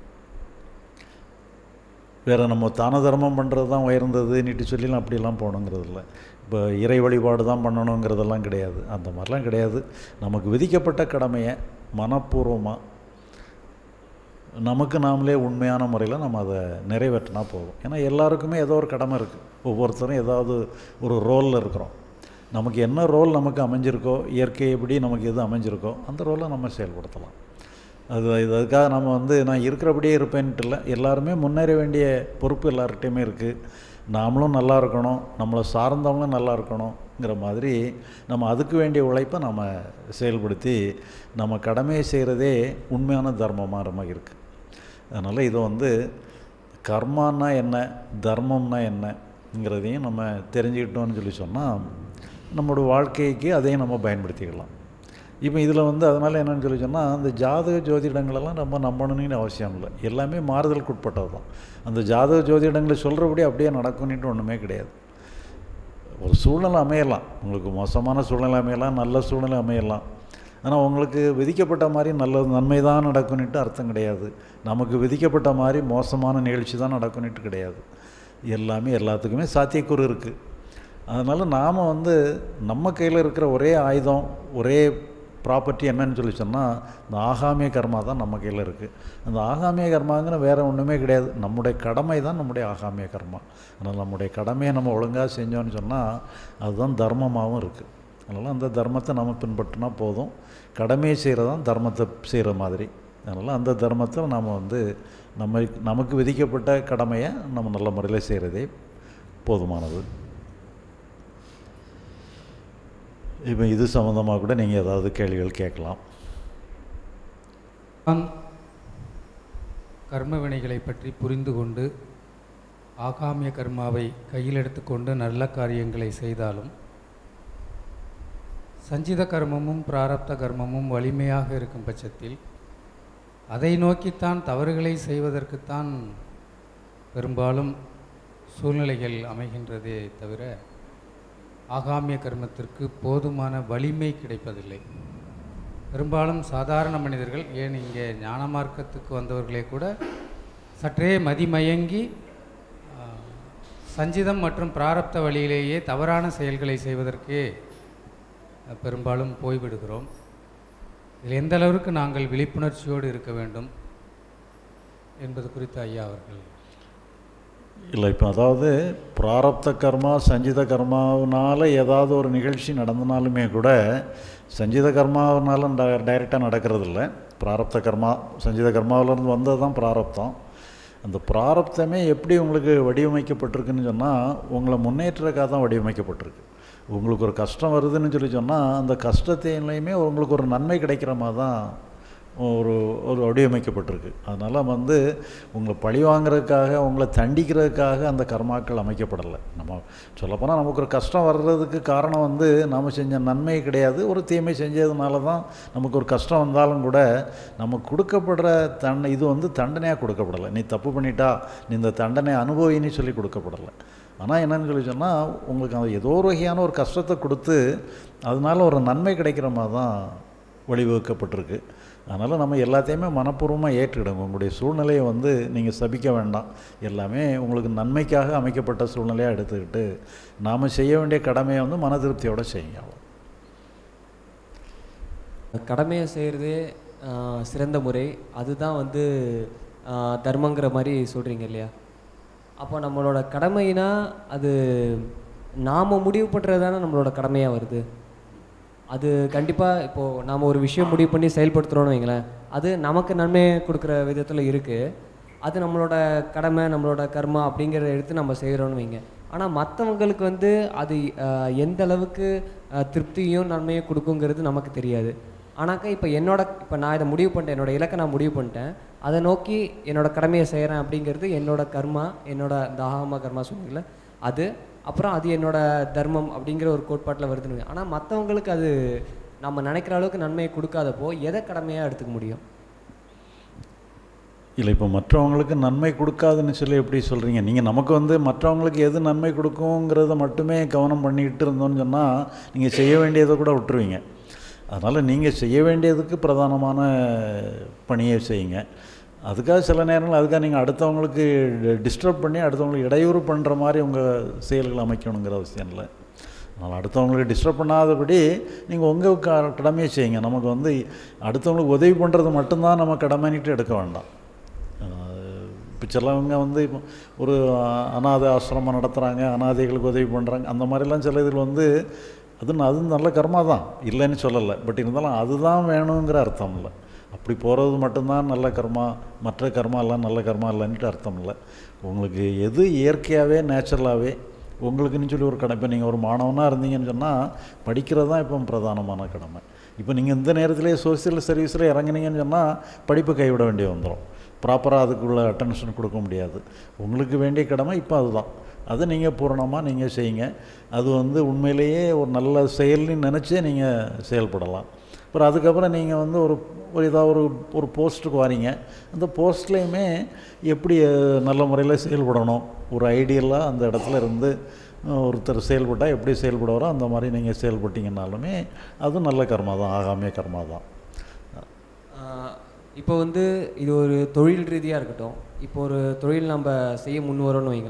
வேறு நம்ம தான தர்மம் பண்ணுறது தான் உயர்ந்தது நீட்டு சொல்லிலாம் அப்படிலாம் போகணுங்கிறது இல்லை இப்போ இறை வழிபாடு தான் பண்ணணுங்கிறதெல்லாம் கிடையாது அந்த மாதிரிலாம் கிடையாது நமக்கு விதிக்கப்பட்ட கடமையை மனப்பூர்வமாக நமக்கு நாமளே உண்மையான முறையில் நம்ம அதை நிறைவேற்றினா போதும் ஏன்னா எல்லாருக்குமே ஏதோ ஒரு கடமை இருக்குது ஒவ்வொருத்தரும் ஏதாவது ஒரு ரோலில் இருக்கிறோம் நமக்கு என்ன ரோல் நமக்கு அமைஞ்சிருக்கோ இயற்கை எப்படி நமக்கு எது அமைஞ்சிருக்கோ அந்த ரோலை நம்ம செயல்படுத்தலாம் அது இது அதுக்காக நம்ம வந்து நான் இருக்கிறபடியே இருப்பேன்ட்டு இல்லை எல்லாருமே முன்னேற வேண்டிய பொறுப்பு எல்லார்கிட்டையுமே இருக்குது நாமளும் நல்லா இருக்கணும் நம்மளை சார்ந்தவங்களும் நல்லா இருக்கணுங்கிற மாதிரி நம்ம அதுக்கு வேண்டிய உழைப்பை நம்ம செயல்படுத்தி நம்ம கடமையை செய்கிறதே உண்மையான தர்மமாக நம்ம இருக்குது அதனால் இதை வந்து கர்மானா என்ன தர்மம்னா என்னங்கிறதையும் நம்ம தெரிஞ்சுக்கிட்டோம்னு சொல்லி சொன்னால் நம்மளோட வாழ்க்கைக்கு அதையும் நம்ம பயன்படுத்திக்கலாம் இப்போ இதில் வந்து அதனால் என்னென்னு சொல்லி சொன்னால் அந்த ஜாதக ஜோதிடங்களெல்லாம் நம்ம நம்பணும்னு அவசியம் இல்லை எல்லாமே மாறுதலுக்கு உட்பட்டது தான் அந்த ஜாதக ஜோதிடங்களை சொல்கிறபடி அப்படியே நடக்கும்னுட்டு ஒன்றுமே கிடையாது ஒரு சூழ்நிலை அமையலாம் உங்களுக்கு மோசமான சூழ்நிலை அமையலாம் நல்ல சூழ்நிலை அமையலாம் ஆனால் உங்களுக்கு விதிக்கப்பட்ட மாதிரி நல்ல நன்மை தான் நடக்கும்னுட்டு அர்த்தம் கிடையாது நமக்கு விதிக்கப்பட்ட மாதிரி மோசமான நிகழ்ச்சி தான் நடக்கும்னுட்டு கிடையாது எல்லாமே எல்லாத்துக்குமே சாத்தியக்கூறு இருக்குது அதனால் நாம் வந்து நம்ம கையில் இருக்கிற ஒரே ஆயுதம் ஒரே ப்ராப்பர்ட்டி என்னன்னு சொல்லி சொன்னால் இந்த ஆகாமிய கர்மா தான் நம்ம கையில் இருக்குது அந்த ஆகாமிய கர்மாங்கிற வேறு ஒன்றுமே கிடையாது நம்முடைய கடமை தான் நம்முடைய ஆகாமிய கர்மா அதனால் நம்முடைய கடமையை நம்ம ஒழுங்காக செஞ்சோன்னு சொன்னால் அதுதான் தர்மமாகவும் இருக்குது அதனால் அந்த தர்மத்தை நம்ம பின்பற்றினா போதும் கடமையை செய்கிறது தான் தர்மத்தை செய்கிற மாதிரி அதனால் அந்த தர்மத்தில் நாம் வந்து நம்ம நமக்கு விதிக்கப்பட்ட கடமையை நம்ம நல்ல முறையில் செய்கிறதே போதுமானது இப்போ இது சம்மந்தமாக கூட நீங்கள் ஏதாவது கேள்விகள் கேட்கலாம் நான் கர்ம வினைகளை பற்றி புரிந்து கொண்டு ஆகாமிய கர்மாவை கையில் எடுத்துக்கொண்டு நல்ல காரியங்களை செய்தாலும் சஞ்சித கர்மமும் பிராரப்த கர்மமும் வலிமையாக இருக்கும் பட்சத்தில் அதை நோக்கித்தான் தவறுகளை செய்வதற்குத்தான் பெரும்பாலும் சூழ்நிலைகள் அமைகின்றதே தவிர ஆகாமிய கர்மத்திற்கு போதுமான வலிமை கிடைப்பதில்லை பெரும்பாலும் சாதாரண மனிதர்கள் ஏன் இங்கே ஞான மார்க்கத்துக்கு வந்தவர்களே கூட சற்றே மதிமயங்கி ஆ, சஞ்சிதம் மற்றும் பிராரப்த வழியிலேயே தவறான செயல்களை செய்வதற்கே அ, பெரும்பாலும் போய்விடுகிறோம் இதில் எந்த அளவிற்கு நாங்கள் விழிப்புணர்ச்சியோடு இருக்க வேண்டும் என்பது குறித்து ஐயா அவர்கள் இல்லை இப்போ அதாவது பிராரப்த கர்மா சஞ்சித கர்மாவினால ஏதாவது ஒரு நிகழ்ச்சி நடந்தனாலுமே கூட சஞ்சித கர்மாவினால டைரெக்டாக நடக்கிறதில்ல பிராரப்த கர்மா சஞ்சித கர்மாவிலேருந்து வந்தது தான் பிராரப்தம் அந்த பிராரப்தமே எப்படி உங்களுக்கு வடிவமைக்கப்பட்டிருக்குன்னு சொன்னால் உங்களை முன்னேற்றக்காக தான் வடிவமைக்கப்பட்டிருக்கு உங்களுக்கு ஒரு கஷ்டம் வருதுன்னு சொல்லி சொன்னால் அந்த கஷ்டத்திலையுமே உங்களுக்கு ஒரு நன்மை கிடைக்கிற மாதிரி தான் ஒரு ஒரு வடிவமைக்கப்பட்டிருக்கு அதனால் வந்து உங்களை பழி வாங்குறதுக்காக உங்களை தண்டிக்கிறதுக்காக அந்த கர்மாக்கள் அமைக்கப்படலை நம்ம சொல்லப்போனால் நமக்கு ஒரு கஷ்டம் வர்றதுக்கு காரணம் வந்து நாம் செஞ்ச நன்மை கிடையாது ஒரு தீமை செஞ்சதுனால தான் நமக்கு ஒரு கஷ்டம் வந்தாலும் கூட நமக்கு கொடுக்கப்படுற தண்டனை இது வந்து தண்டனையாக கொடுக்கப்படலை நீ தப்பு பண்ணிட்டா நீ இந்த தண்டனை அனுபவின்னு சொல்லி கொடுக்கப்படலை ஆனால் என்னன்னு சொல்லி சொன்னால் உங்களுக்கு அந்த ஏதோ ஒரு வகையான ஒரு கஷ்டத்தை கொடுத்து அதனால ஒரு நன்மை கிடைக்கிற மாதிரி தான் வழிவகுக்கப்பட்டிருக்கு அதனால் நம்ம எல்லாத்தையுமே மனப்பூர்வமாக ஏற்றுக்கிடுங்க உங்களுடைய சூழ்நிலையை வந்து நீங்கள் சபிக்க வேண்டாம் எல்லாமே உங்களுக்கு நன்மைக்காக அமைக்கப்பட்ட சூழ்நிலையாக எடுத்துக்கிட்டு நாம் செய்ய வேண்டிய கடமையை வந்து மன திருப்தியோடு செய்யுங்க அவ்வளோ கடமையை செய்கிறதே சிறந்த முறை அதுதான் வந்து ஆஹ், தர்மங்கிற மாதிரி சொல்கிறீங்க இல்லையா அப்போ நம்மளோட கடமைனா அது நாம் முடிவு பண்ணுறது தானே நம்மளோட கடமையாக வருது அது கண்டிப்பாக இப்போது நாம் ஒரு விஷயம் முடிவு பண்ணி செயல்படுத்துகிறோன்னு வைங்களேன் அது நமக்கு நன்மை கொடுக்குற விதத்தில் இருக்குது அது நம்மளோட கடமை நம்மளோட கர்மா அப்படிங்கிறத எடுத்து நம்ம செய்கிறோன்னு வைங்க ஆனால் மற்றவங்களுக்கு வந்து அது ஆஹ், எந்த அளவுக்கு ஆஹ், திருப்தியும் நன்மையும் கொடுக்குங்கிறது நமக்கு தெரியாது ஆனாக்கா இப்போ என்னோட இப்போ நான் இதை முடிவு பண்ணிட்டேன் என்னோட இலக்கை நான் முடிவு பண்ணிட்டேன் அதை நோக்கி என்னோட கடமையை செய்கிறேன் அப்படிங்கிறது என்னோட கர்மா என்னோட தாகமா கர்மா சொன்னீங்கல்ல அது அப்புறம் அது என்னோட தர்மம் அப்படிங்கிற ஒரு கோட்பாட்டில் வருதுன்னு ஆனால் மற்றவங்களுக்கு அது நம்ம நினைக்கிற அளவுக்கு நன்மையை கொடுக்காதப்போ எதை கடமையாக எடுத்துக்க முடியும் இல்லை இப்போ மற்றவங்களுக்கு நன்மை கொடுக்காதுன்னு சொல்லி எப்படி சொல்கிறீங்க நீங்கள் நமக்கு வந்து மற்றவங்களுக்கு எது நன்மை கொடுக்குங்கிறத மட்டுமே கவனம் பண்ணிக்கிட்டு இருந்தோம்னு சொன்னால் நீங்கள் செய்ய வேண்டியதை கூட விட்டுருவீங்க அதனால் நீங்கள் செய்ய வேண்டியதுக்கு பிரதானமான பணியை செய்யுங்க அதுக்காக சில நேரங்கள் அதுக்காக நீங்கள் அடுத்தவங்களுக்கு டிஸ்டர்ப் பண்ணி அடுத்தவங்களுக்கு இடையூறு பண்ணுற மாதிரி உங்கள் செயல்களை அமைக்கணுங்கிற அவசியம் இல்லை அதனால் அடுத்தவங்களுக்கு டிஸ்டர்ப் பண்ணாதபடி நீங்கள் உங்கள் க கடமையை செய்யுங்க நமக்கு வந்து அடுத்தவங்களுக்கு உதவி பண்ணுறது மட்டும்தான் நம்ம கடமைன்னுட்டு எடுக்க வேண்டாம் இப்போ சிலவங்க வந்து இப்போ ஒரு அனாதை ஆசிரமம் நடத்துகிறாங்க அனாதைகளுக்கு உதவி பண்ணுறாங்க அந்த மாதிரிலாம் சில இதில் வந்து அது அது நல்ல கர்மா தான் இல்லைன்னு சொல்லலை பட் இருந்தாலும் அதுதான் வேணுங்கிற அர்த்தம் இல்லை அப்படி போகிறது மட்டும்தான் நல்ல கர்மா மற்ற கர்மா எல்லாம் நல்ல கர்மா இல்லைன்ட்டு அர்த்தம் இல்லை உங்களுக்கு எது இயற்கையாகவே நேச்சுரலாகவே உங்களுக்குன்னு சொல்லி ஒரு கடமை இப்போ நீங்கள் ஒரு மாணவனாக இருந்தீங்கன்னு சொன்னால் படிக்கிறது தான் இப்போ பிரதானமான கடமை இப்போ நீங்கள் இந்த நேரத்திலே சோசியல் சர்வீஸில் இறங்குனீங்கன்னு சொன்னால் படிப்பை கைவிட வேண்டிய வந்துடும் ப்ராப்பராக அதுக்குள்ள அட்டென்ஷன் கொடுக்க முடியாது உங்களுக்கு வேண்டிய கடமை இப்போ அதுதான் அதை நீங்கள் பூரணமாக நீங்கள் செய்யுங்க அது வந்து உண்மையிலேயே ஒரு நல்ல செயல்னு நினச்சே நீங்கள் செயல்படலாம் அப்புறம் அதுக்கப்புறம் நீங்கள் வந்து ஒரு ஒரு ஏதாவது ஒரு ஒரு போஸ்ட்டுக்கு வாரீங்க அந்த போஸ்ட்லேயுமே எப்படி அஹ், நல்ல முறையில் செயல்படணும் ஒரு ஐடியலாக அந்த இடத்துல இருந்து அஹ், ஒருத்தர் செயல்பட்டால் எப்படி செயல்படுவாரோ அந்த மாதிரி நீங்கள் செயல்பட்டீங்கன்னாலுமே அதுவும் நல்ல கர்மா தான் ஆகாமிய கர்மா தான் ஆஹ் இப்போ வந்து இது ஒரு தொழில் ரீதியாக இருக்கட்டும் இப்போ ஒரு தொழில் நம்ம செய்ய முன் வரோம்னு வைங்களேன்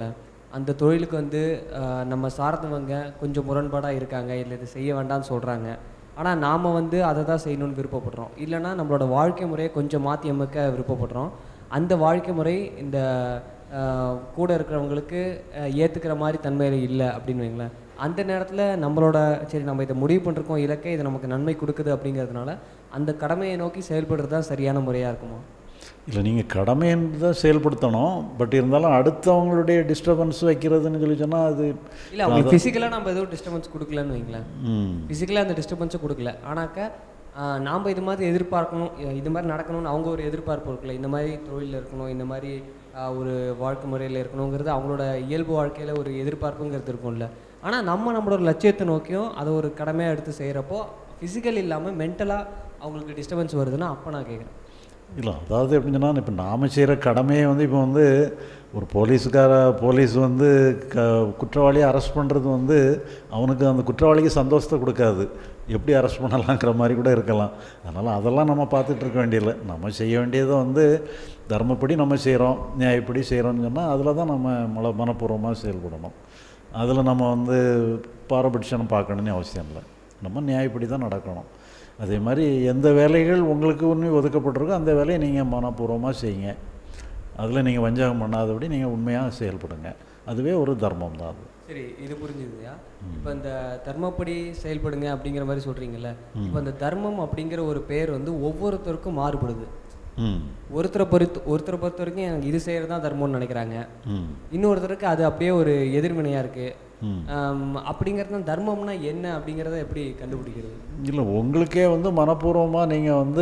அந்த தொழிலுக்கு வந்து ஆஹ், நம்ம சார்ந்தவங்க கொஞ்சம் முரண்பாடாக இருக்காங்க இல்லை இது செய்ய வேண்டாம்னு சொல்கிறாங்க ஆனால் நாம் வந்து அதை தான் செய்யணும்னு விருப்பப்படுறோம் இல்லைன்னா நம்மளோட வாழ்க்கை முறையை கொஞ்சம் மாற்றி அமைக்க விருப்பப்படுறோம் அந்த வாழ்க்கை முறை இந்த ஆஹ், கூட இருக்கிறவங்களுக்கு ஏற்றுக்கிற மாதிரி தன்மையில் இல்லை அப்படின்னு வைங்களேன் அந்த நேரத்தில் நம்மளோட சரி நம்ம இதை முடிவு பண்ணிருக்கோம் இலக்கை இது நமக்கு நன்மை கொடுக்குது அப்படிங்கிறதுனால அந்த கடமையை நோக்கி செயல்படுறது தான் சரியான முறையாக இருக்குமா இல்லை நீங்கள் கடமைன்னு தான் செயல்படுத்தணும் பட் இருந்தாலும் அடுத்தவங்களுடைய டிஸ்டர்பன்ஸ் வைக்கிறதுன்னு சொல்லி சொன்னால் அது இல்லை அவங்க ஃபிசிக்கலாக நம்ம எதுவும் டிஸ்டர்பன்ஸ் கொடுக்கலன்னு வைங்களேன் ம் ஃபிசிக்கலாக அந்த டிஸ்டர்பன்ஸை கொடுக்கல ஆனாக்க ஆஹ், நாம் இது மாதிரி எதிர்பார்க்கணும் இ- இது மாதிரி நடக்கணும்னு அவங்க ஒரு எதிர்பார்ப்பு இருக்குல்ல இந்த மாதிரி தொழிலில் இருக்கணும் இந்த மாதிரி ஆஹ், ஒரு வாழ்க்கை முறையில் இருக்கணுங்கிறது அவங்களோட இயல்பு வாழ்க்கையில் ஒரு எதிர்பார்ப்புங்கிறது இருக்கும்ல ஆனால் நம்ம நம்மளோட லட்சியத்தை நோக்கியும் அதை ஒரு கடமையாக எடுத்து செய்கிறப்போ ஃபிசிக்கல் இல்லாமல் மென்டலாக அவங்களுக்கு டிஸ்டர்பன்ஸ் வருதுன்னா அப்போ நான் கேட்குறேன் இல்லை அதாவது எப்படின்னு சொன்னால் இப்போ நாம் செய்கிற கடமையை வந்து இப்போ வந்து ஒரு போலீஸுக்கார போலீஸ் வந்து க குற்றவாளியை அரெஸ்ட் பண்ணுறது வந்து அவனுக்கு அந்த குற்றவாளிக்கு சந்தோஷத்தை கொடுக்காது எப்படி அரெஸ்ட் பண்ணலாங்கிற மாதிரி கூட இருக்கலாம் அதனால் அதெல்லாம் நம்ம பார்த்துட்டு இருக்க வேண்டியதில்லை நம்ம செய்ய வேண்டியதை வந்து தர்மப்படி நம்ம செய்கிறோம் நியாயப்படி செய்கிறோம்னு சொன்னால் அதில் தான் நம்ம மல மனப்பூர்வமாக செயல்படணும் அதில் நம்ம வந்து பாரபட்சம் பார்க்கணும்னு அவசியம் இல்லை நம்ம நியாயப்படி தான் நடக்கணும் அதே மாதிரி எந்த வேலைகள் உங்களுக்கு ஒன்று ஒதுக்கப்பட்டிருக்கோ அந்த வேலையை நீங்கள் மனப்பூர்வமாக செய்யுங்க அதில் நீங்கள் வஞ்சகம் பண்ணாதபடி நீங்கள் உண்மையாக செயல்படுங்க அதுவே ஒரு தர்மம் தான் அது சரி இது புரிஞ்சுதுயா இப்போ இந்த தர்மப்படி செயல்படுங்க அப்படிங்கிற மாதிரி சொல்கிறீங்கல்ல இப்போ இந்த தர்மம் அப்படிங்கிற ஒரு பேர் வந்து ஒவ்வொருத்தருக்கும் மாறுபடுது ம் ஒருத்தரை பொறுத்து ஒருத்தரை பொறுத்த வரைக்கும் எனக்கு இது செய்கிறது தான் தர்மம்னு நினைக்கிறாங்க ம் இன்னொருத்தருக்கு அது அப்படியே ஒரு எதிர்வினையாக இருக்குது ம் அப்படிங்கிறது தான் தர்மம்னா என்ன அப்படிங்கிறத எப்படி கண்டுபிடிக்கிறது இல்லை உங்களுக்கே வந்து மனப்பூர்வமாக நீங்கள் வந்து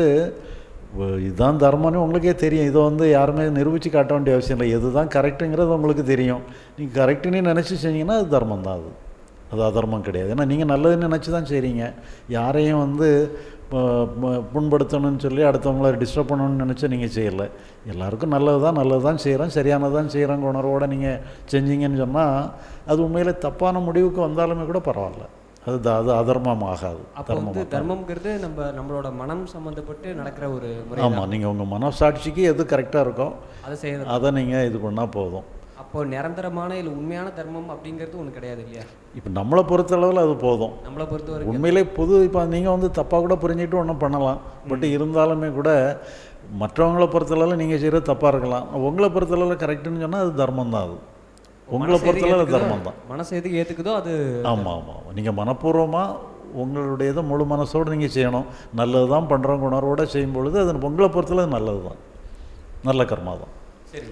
வ- இதுதான் தர்மம்னு உங்களுக்கே தெரியும் இதை வந்து யாருமே நிரூபித்து காட்ட வேண்டிய அவசியம் இல்லை எதுதான் கரெக்டுங்கிறது உங்களுக்கு தெரியும் நீங்கள் கரெக்டுன்னு நினச்சி செஞ்சீங்கன்னா அது தர்மம் தான் அது அது அதர்மம் கிடையாது ஏன்னா நீங்கள் நல்லதுன்னு நினச்சி தான் செய்கிறீங்க யாரையும் வந்து ப- ப- புண்படுத்தணும்னு சொல்லி அடுத்தவங்கள டிஸ்டர்ப் பண்ணணும்னு நினச்சி நீங்கள் செய்யலை எல்லாருக்கும் நல்லது தான் நல்லது தான் செய்கிறோம் சரியானது தான் செய்கிறோங்க உணர்வோடு நீங்கள் செஞ்சீங்கன்னு சொன்னால் அது உண்மையிலே தப்பான முடிவுக்கு வந்தாலுமே கூட பரவாயில்ல அது த- அது அதர்மம் ஆகாது அப்போ வந்து தர்மம் தர்மம்ங்கிறது நம்ம நம்மளோட மனம் சம்மந்தப்பட்டு நடக்கிற ஒரு முறை ஆமாம் நீங்கள் உங்கள் மனசாட்சிக்கு எது கரெக்டாக இருக்கோ அதை செய்யறது அதை நீங்கள் இது பண்ணால் போதும் அப்போ நிரந்தரமான இல்லை உண்மையான தர்மம் அப்படிங்கிறது ஒன்று கிடையாது இல்லையா இப்போ நம்மளை பொறுத்தளவில் அது போதும் நம்மளை பொறுத்த வரைக்கும் உண்மையிலே புது இப்போ நீங்கள் வந்து தப்பாக கூட புரிஞ்சுக்கிட்டு ஒன்றும் பண்ணலாம் பட் இருந்தாலுமே கூட மற்றவங்கள பொறுத்தளவில் நீங்கள் செய்கிறது தப்பாக இருக்கலாம் உங்களை பொறுத்தளவில் கரெக்டுன்னு சொன்னால் அது தர்மம் தான் அது உங்களை மனசு எது பொறுத்தளவில் ஏத்துக்குதோ- தர்மம் தான் மனசு எதுக்கு ஏற்றுக்குதோ அது ஆமாம் ஆமாம் நீங்கள் மனப்பூர்வமாக உங்களுடைய இதை முழு மனசோடு நீங்கள் செய்யணும் நல்லது தான் பண்ணுறவங்க உணர்வோடு செய்யும் பொழுது அது உங்களை பொறுத்தளவு நல்லது தான் நல்ல கர்மா தான் சரி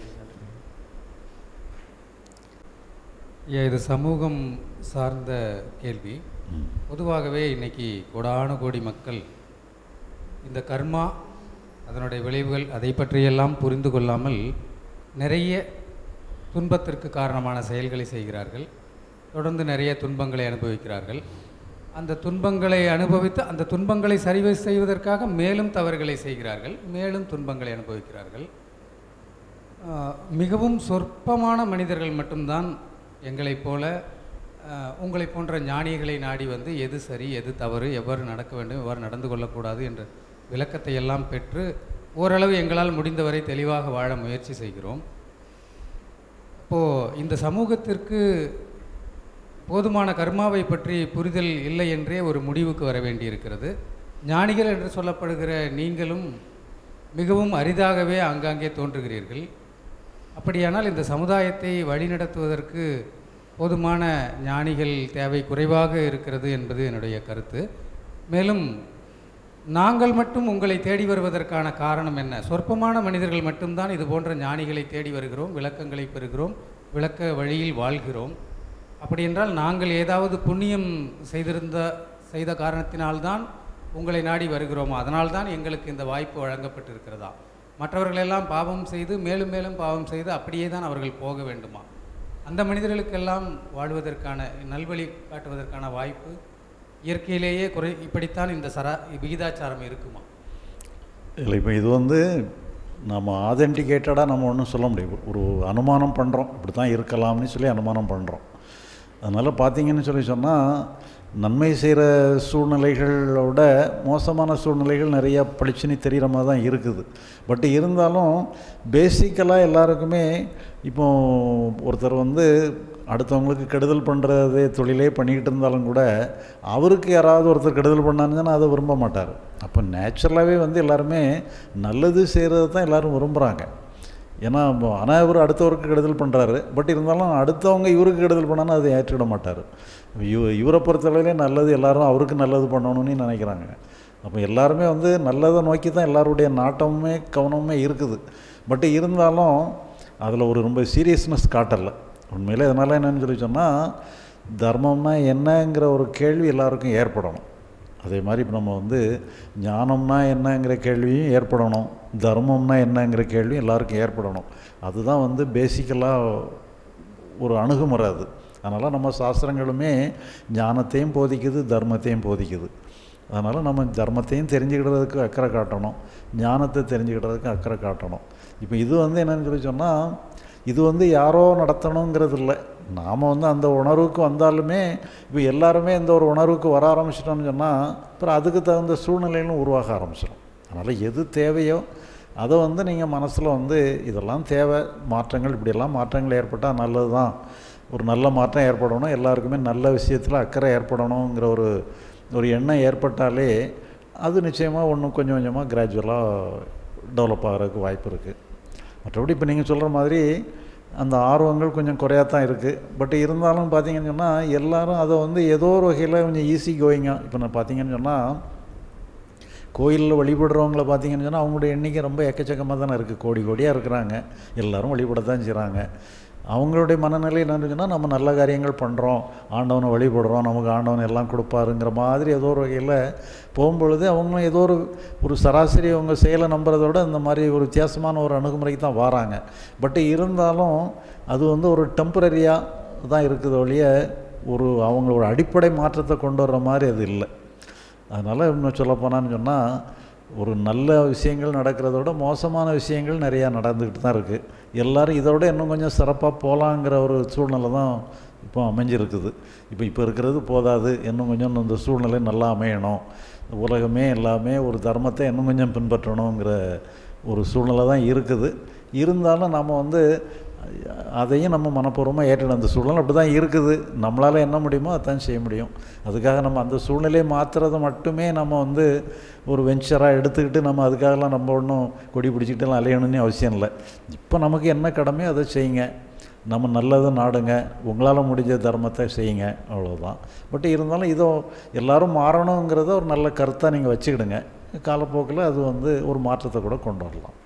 ஐயா, இது சமூகம் சார்ந்த கேள்வி ம் பொதுவாகவே இன்னைக்கு கோடான கோடி மக்கள் இந்த கர்மா அதனுடைய விளைவுகள் அதை பற்றியெல்லாம் புரிந்து கொள்ளாமல் நிறைய துன்பத்திற்கு காரணமான செயல்களை செய்கிறார்கள் தொடர்ந்து நிறைய துன்பங்களை அனுபவிக்கிறார்கள் அந்த துன்பங்களை அனுபவித்து அந்த துன்பங்களை சரி செய்வதற்காக மேலும் தவறுகளை செய்கிறார்கள் மேலும் துன்பங்களை அனுபவிக்கிறார்கள் ஆஹ், மிகவும் சொற்பமான மனிதர்கள் மட்டும்தான் எங்களைப் போல ஆஹ், உங்களைப் போன்ற ஞானிகளை நாடி வந்து எது சரி எது தவறு எவ்வாறு நடக்க வேண்டும் எவ்வாறு நடந்து கொள்ளக்கூடாது என்ற விளக்கத்தை எல்லாம் பெற்று ஓரளவு எங்களால் முடிந்தவரை தெளிவாக வாழ முயற்சி செய்கிறோம் இப்போது இந்த சமூகத்திற்கு போதுமான கர்மாவை பற்றி புரிதல் இல்லை என்றே ஒரு முடிவுக்கு வர வேண்டியிருக்கிறது ஞானிகள் என்று சொல்லப்படுகிற நீங்களும் மிகவும் அரிதாகவே ஆங்காங்கே தோன்றுகிறீர்கள் அப்படியானால் இந்த சமுதாயத்தை வழிநடத்துவதற்கு போதுமான ஞானிகள் தேவை குறைவாக இருக்கிறது என்பது என்னுடைய கருத்து மேலும் நாங்கள் மட்டும் உங்களை தேடி வருவதற்கான காரணம் என்ன சொற்பமான மனிதர்கள் மட்டும்தான் இது போன்ற ஞானிகளை தேடி வருகிறோம் விளக்கங்களை பெறுகிறோம் விளக்க வழியில் வாழ்கிறோம் அப்படி என்றால் நாங்கள் ஏதாவது புண்ணியம் செய்திருந்த செய்த காரணத்தினால்தான் உங்களை நாடி வருகிறோமா அதனால்தான் எங்களுக்கு இந்த வாய்ப்பு வழங்கப்பட்டிருக்கிறதா மற்றவர்களெல்லாம் பாவம் செய்து மேலும் மேலும் பாவம் செய்து அப்படியே தான் அவர்கள் போக வேண்டுமா அந்த மனிதர்களுக்கெல்லாம் வாழ்வதற்கான நல்வழி காட்டுவதற்கான வாய்ப்பு இயற்கையிலேயே குறை இப்படித்தான் இந்த சரா விகிதாச்சாரம் இருக்குமா இல்லை இப்போ இது வந்து நம்ம ஆதென்டிகேட்டடாக நம்ம ஒன்றும் சொல்ல முடியும் ஒரு அனுமானம் பண்ணுறோம் இப்படி தான் இருக்கலாம்னு சொல்லி அனுமானம் பண்ணுறோம் அதனால் பார்த்தீங்கன்னு சொல்லி சொன்னால் நன்மை செய்கிற சூழ்நிலைகளோட மோசமான சூழ்நிலைகள் நிறையா பளிச்சுன்னு தெரிகிற மாதிரி தான் இருக்குது பட் இருந்தாலும் பேசிக்கலாக எல்லாருக்குமே இப்போ ஒருத்தர் வந்து அடுத்தவங்களுக்கு கெடுதல் பண்ணுறதே தொழிலே பண்ணிக்கிட்டு இருந்தாலும் கூட அவருக்கு யாராவது ஒருத்தர் கெடுதல் பண்ணாங்கன்னா அதை விரும்ப மாட்டார் அப்போ நேச்சுரலாகவே வந்து எல்லாருமே நல்லது செய்கிறது தான் எல்லோரும் விரும்புகிறாங்க ஏன்னா ஆனால் இவர் அடுத்தவருக்கு கெடுதல் பண்ணுறாரு பட் இருந்தாலும் அடுத்தவங்க இவருக்கு கெடுதல் பண்ணாலும் அதை ஏற்றுக்கிட மாட்டார் இவ இவரை பொறுத்தளவிலே நல்லது எல்லாரும் அவருக்கு நல்லது பண்ணணும்னு நினைக்கிறாங்க அப்போ எல்லாருமே வந்து நல்லதை நோக்கி தான் எல்லாருடைய நாட்டமுமே கவனமுமே இருக்குது பட் இருந்தாலும் அதில் ஒரு ரொம்ப சீரியஸ்னஸ் காட்டலை உண்மையிலே இதனால் என்னன்னு சொல்லி சொன்னால் தர்மம்னா என்னங்கிற ஒரு கேள்வி எல்லாருக்கும் ஏற்படணும் அதே மாதிரி இப்போ நம்ம வந்து ஞானம்னா என்னங்கிற கேள்வியும் ஏற்படணும் தர்மம்னா என்னங்கிற கேள்வியும் எல்லாருக்கும் ஏற்படணும் அதுதான் வந்து பேசிக்கலாக ஒரு அணுகுமுறை அது அதனால் நம்ம சாஸ்திரங்களுமே ஞானத்தையும் போதிக்குது தர்மத்தையும் போதிக்குது அதனால் நம்ம தர்மத்தையும் தெரிஞ்சுக்கிடுறதுக்கு அக்கறை காட்டணும் ஞானத்தை தெரிஞ்சுக்கிடுறதுக்கு அக்கறை காட்டணும் இப்போ இது வந்து என்னன்னு சொல்லி சொன்னால் இது வந்து யாரோ நடத்தணுங்கிறது இல்லை நாம் வந்து அந்த உணர்வுக்கு வந்தாலுமே இப்போ எல்லாருமே இந்த ஒரு உணர்வுக்கு வர ஆரம்பிச்சிட்டோம்னு சொன்னால் அப்புறம் அதுக்கு தகுந்த சூழ்நிலைகளும் உருவாக ஆரம்பிச்சிடும் அதனால் எது தேவையோ அதை வந்து நீங்கள் மனசில் வந்து இதெல்லாம் தேவை மாற்றங்கள் இப்படியெல்லாம் மாற்றங்கள் ஏற்பட்டால் நல்லது தான் ஒரு நல்ல மாற்றம் ஏற்படணும் எல்லாருக்குமே நல்ல விஷயத்தில் அக்கறை ஏற்படணுங்கிற ஒரு ஒரு எண்ணம் ஏற்பட்டாலே அது நிச்சயமாக ஒன்று கொஞ்சம் கொஞ்சமாக கிராஜுவலாக டெவலப் ஆகிறதுக்கு வாய்ப்பு இருக்குது மற்றபடி இப்போ நீங்கள் சொல்கிற மாதிரி அந்த ஆர்வங்கள் கொஞ்சம் குறையாத்தான் இருக்குது பட் இருந்தாலும் பார்த்தீங்கன்னு சொன்னால் எல்லாரும் அதை வந்து ஏதோ ஒரு வகையில் கொஞ்சம் ஈஸி கோயிங்காக இப்போ நான் பார்த்தீங்கன்னு சொன்னால் கோயிலில் வழிபடுறவங்கள பார்த்தீங்கன்னு சொன்னால் அவங்களுடைய எண்ணிக்கை ரொம்ப எக்கச்சக்கமாக தானே இருக்குது கோடி கோடியாக இருக்கிறாங்க எல்லோரும் வழிபட தான் செய்கிறாங்க அவங்களுடைய மனநிலை என்னன்னு சொன்னால் நம்ம நல்ல காரியங்கள் பண்ணுறோம் ஆண்டவனை வழிபடுறோம் நமக்கு ஆண்டவன் எல்லாம் கொடுப்பாருங்கிற மாதிரி ஏதோ ஒரு வகையில் போகும்பொழுது அவங்களும் ஏதோ ஒரு ஒரு சராசரி அவங்க செயலை நம்புறதை விட இந்த மாதிரி ஒரு வித்தியாசமான ஒரு அணுகுமுறைக்கு தான் வராங்க பட் இருந்தாலும் அது வந்து ஒரு டெம்பரரியாக தான் இருக்குது ஒழிய ஒரு அவங்களோட அடிப்படை மாற்றத்தை கொண்டு வர்ற மாதிரி அது இல்லை அதனால் இன்னும் சொல்லப்போனான்னு சொன்னால் ஒரு நல்ல விஷயங்கள் நடக்கிறத விட மோசமான விஷயங்கள் நிறையா நடந்துக்கிட்டு தான் இருக்குது எல்லோரும் இதோட இன்னும் கொஞ்சம் சிறப்பாக போகலாங்கிற ஒரு சூழ்நிலை தான் இப்போ அமைஞ்சிருக்குது இப்போ இப்போ இருக்கிறது போதாது இன்னும் கொஞ்சம் இந்த சூழ்நிலை நல்லா அமையணும் உலகமே எல்லாமே ஒரு தர்மத்தை இன்னும் கொஞ்சம் பின்பற்றணுங்கிற ஒரு சூழ்நிலை தான் இருக்குது இருந்தாலும் நம்ம வந்து அதையும் நம்ம மனப்பூர்வமாக ஏற்றணும் அந்த சூழ்நிலை அப்படி தான் இருக்குது நம்மளால் என்ன முடியுமோ அதான் செய்ய முடியும் அதுக்காக நம்ம அந்த சூழ்நிலையை மாற்றுறதை மட்டுமே நம்ம வந்து ஒரு வெஞ்சராக எடுத்துக்கிட்டு நம்ம அதுக்காகலாம் நம்ம ஒன்றும் கொடி பிடிச்சிக்கிட்டுலாம் அலையணும்னு அவசியம் இல்லை இப்போ நமக்கு என்ன கடமையோ அதை செய்யுங்க நம்ம நல்லதை நாடுங்க உங்களால் முடிஞ்ச தர்மத்தை செய்யுங்க அவ்வளோதான் பட் இருந்தாலும் இதோ எல்லோரும் மாறணுங்கிறத ஒரு நல்ல கருத்தாக நீங்கள் வச்சுக்கிடுங்க காலப்போக்கில் அது வந்து ஒரு மாற்றத்தை கூட கொண்டு வரலாம்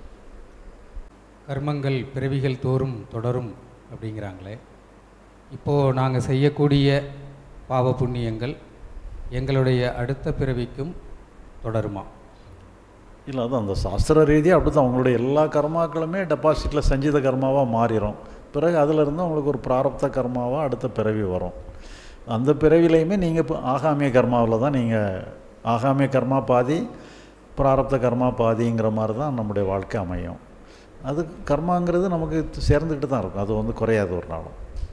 கர்மங்கள் பிறவிகள் தோறும் தொடரும் அப்படிங்கிறாங்களே இப்போது நாங்கள் செய்யக்கூடிய பாவ புண்ணியங்கள் எங்களுடைய அடுத்த பிறவிக்கும் தொடருமா இல்லை அது அந்த சாஸ்திர ரீதியாக அப்படி தான் அவங்களுடைய எல்லா கர்மாக்களுமே டெபாசிட்டில் சஞ்சித கர்மாவாக மாறிடும் பிறகு அதிலிருந்து அவங்களுக்கு ஒரு பிராரப்த கர்மாவாக அடுத்த பிறவி வரும் அந்த பிறவிலையுமே நீங்கள் இப்போ ஆகாமிய கர்மாவில் தான் நீங்கள் ஆகாமிய கர்மா பாதி பிராரப்த கர்மா பாதிங்கிற மாதிரி தான் நம்முடைய வாழ்க்கை அமையும் அது கர்மாங்கிறது நமக்கு சேர்ந்துக்கிட்டு தான் இருக்கும் அது வந்து குறையாது ஒரு நாளும்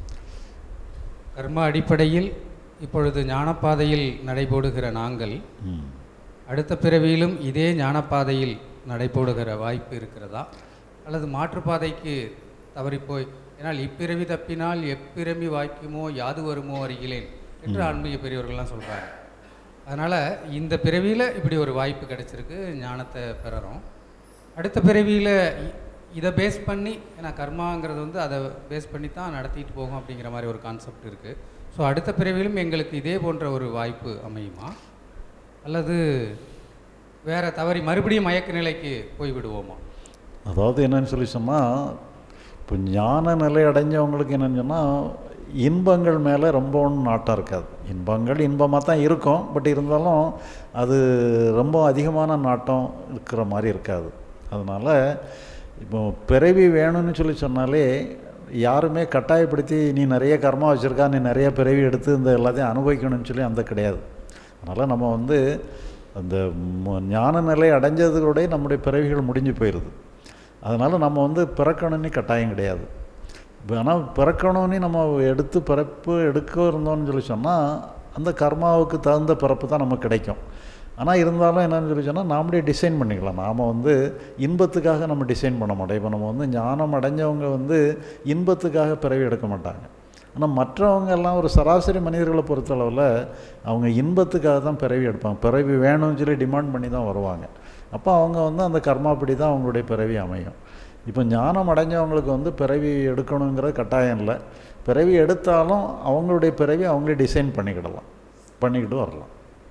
கர்ம அடிப்படையில் இப்பொழுது ஞானப்பாதையில் நடைபோடுகிற நாங்கள் ம் அடுத்த பிறவியிலும் இதே ஞானப்பாதையில் நடைபோடுகிற வாய்ப்பு இருக்கிறதா அல்லது மாற்றுப்பாதைக்கு தவறிப்போய் ஏன்னால் இப்பிறவி தப்பினால் எப்பிறவி வாய்க்குமோ யாது வருமோ அறிகிறேன் என்று ஆன்மீக பெரியவர்கள்லாம் சொல்கிறாங்க அதனால் இந்த பிறவியில் இப்படி ஒரு வாய்ப்பு கிடைச்சிருக்கு ஞானத்தை பெறறோம் அடுத்த பிறவியில் இதை பேஸ் பண்ணி ஏன்னா கர்மாங்கிறது வந்து அதை பேஸ் பண்ணி தான் நடத்திட்டு போகும் அப்படிங்கிற மாதிரி ஒரு கான்செப்ட் இருக்குது ஸோ அடுத்த பிறவிலும் எங்களுக்கு இதே போன்ற ஒரு வாய்ப்பு அமையுமா அல்லது வேற தவறி மறுபடியும் மயக்க நிலைக்கு போய் விடுவோமா அதாவது என்னன்னு சொல்லி சொன்னால் இப்போ ஞான நிலை அடைஞ்சவங்களுக்கு என்னன்னு சொன்னால் இன்பங்கள் மேலே ரொம்ப ஒன்றும் நாட்டம் இருக்காது இன்பங்கள் இன்பமாக தான் இருக்கும் பட் இருந்தாலும் அது ரொம்ப அதிகமான நாட்டம் இருக்கிற மாதிரி இருக்காது அதனால் இப்போ பிறவி வேணும்னு சொல்லி சொன்னாலே யாருமே கட்டாயப்படுத்தி நீ நிறைய கர்மா வச்சுருக்கா நீ நிறைய பிறவி எடுத்து இந்த எல்லாத்தையும் அனுபவிக்கணும்னு சொல்லி அந்த கிடையாது அதனால் நம்ம வந்து அந்த ம- ஞான நிலை அடைஞ்சதோடய நம்முடைய பிறவிகள் முடிஞ்சு போயிடுது அதனால் நம்ம வந்து பிறக்கணும்னு கட்டாயம் கிடையாது ஆனால் பிறக்கணும்னு நம்ம எடுத்து பிறப்பு எடுக்க இருந்தோம்னு சொல்லி சொன்னால் அந்த கர்மாவுக்கு தகுந்த பிறப்பு தான் நமக்கு கிடைக்கும் ஆனால் இருந்தாலும் என்னன்னு சொல்லி சொன்னால் நாமளே டிசைன் பண்ணிக்கலாம் நாம் வந்து இன்பத்துக்காக நம்ம டிசைன் பண்ண மாட்டோம் இப்போ நம்ம வந்து ஞானம் அடைஞ்சவங்க வந்து இன்பத்துக்காக பிறவி எடுக்க மாட்டாங்க ஆனால் மற்றவங்க எல்லாம் ஒரு சராசரி மனிதர்களை பொறுத்தளவில் அவங்க இன்பத்துக்காக தான் பிறவி எடுப்பாங்க பிறவி வேணும்னு சொல்லி டிமாண்ட் பண்ணி தான் வருவாங்க அப்போ அவங்க வந்து அந்த கர்மாப்படி தான் அவங்களுடைய பிறவி அமையும் இப்போ ஞானம் அடைஞ்சவங்களுக்கு வந்து பிறவி எடுக்கணுங்கிற கட்டாயம் இல்லை பிறவி எடுத்தாலும் அவங்களுடைய பிறவி அவங்களே டிசைன் பண்ணிக்கிடலாம் பண்ணிக்கிட்டு வரலாம்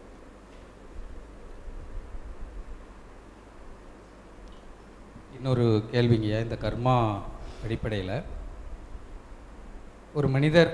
இன்னொரு கேள்விங்கய்யா இந்த கர்மா அடிப்படையில் ஒரு மனிதர்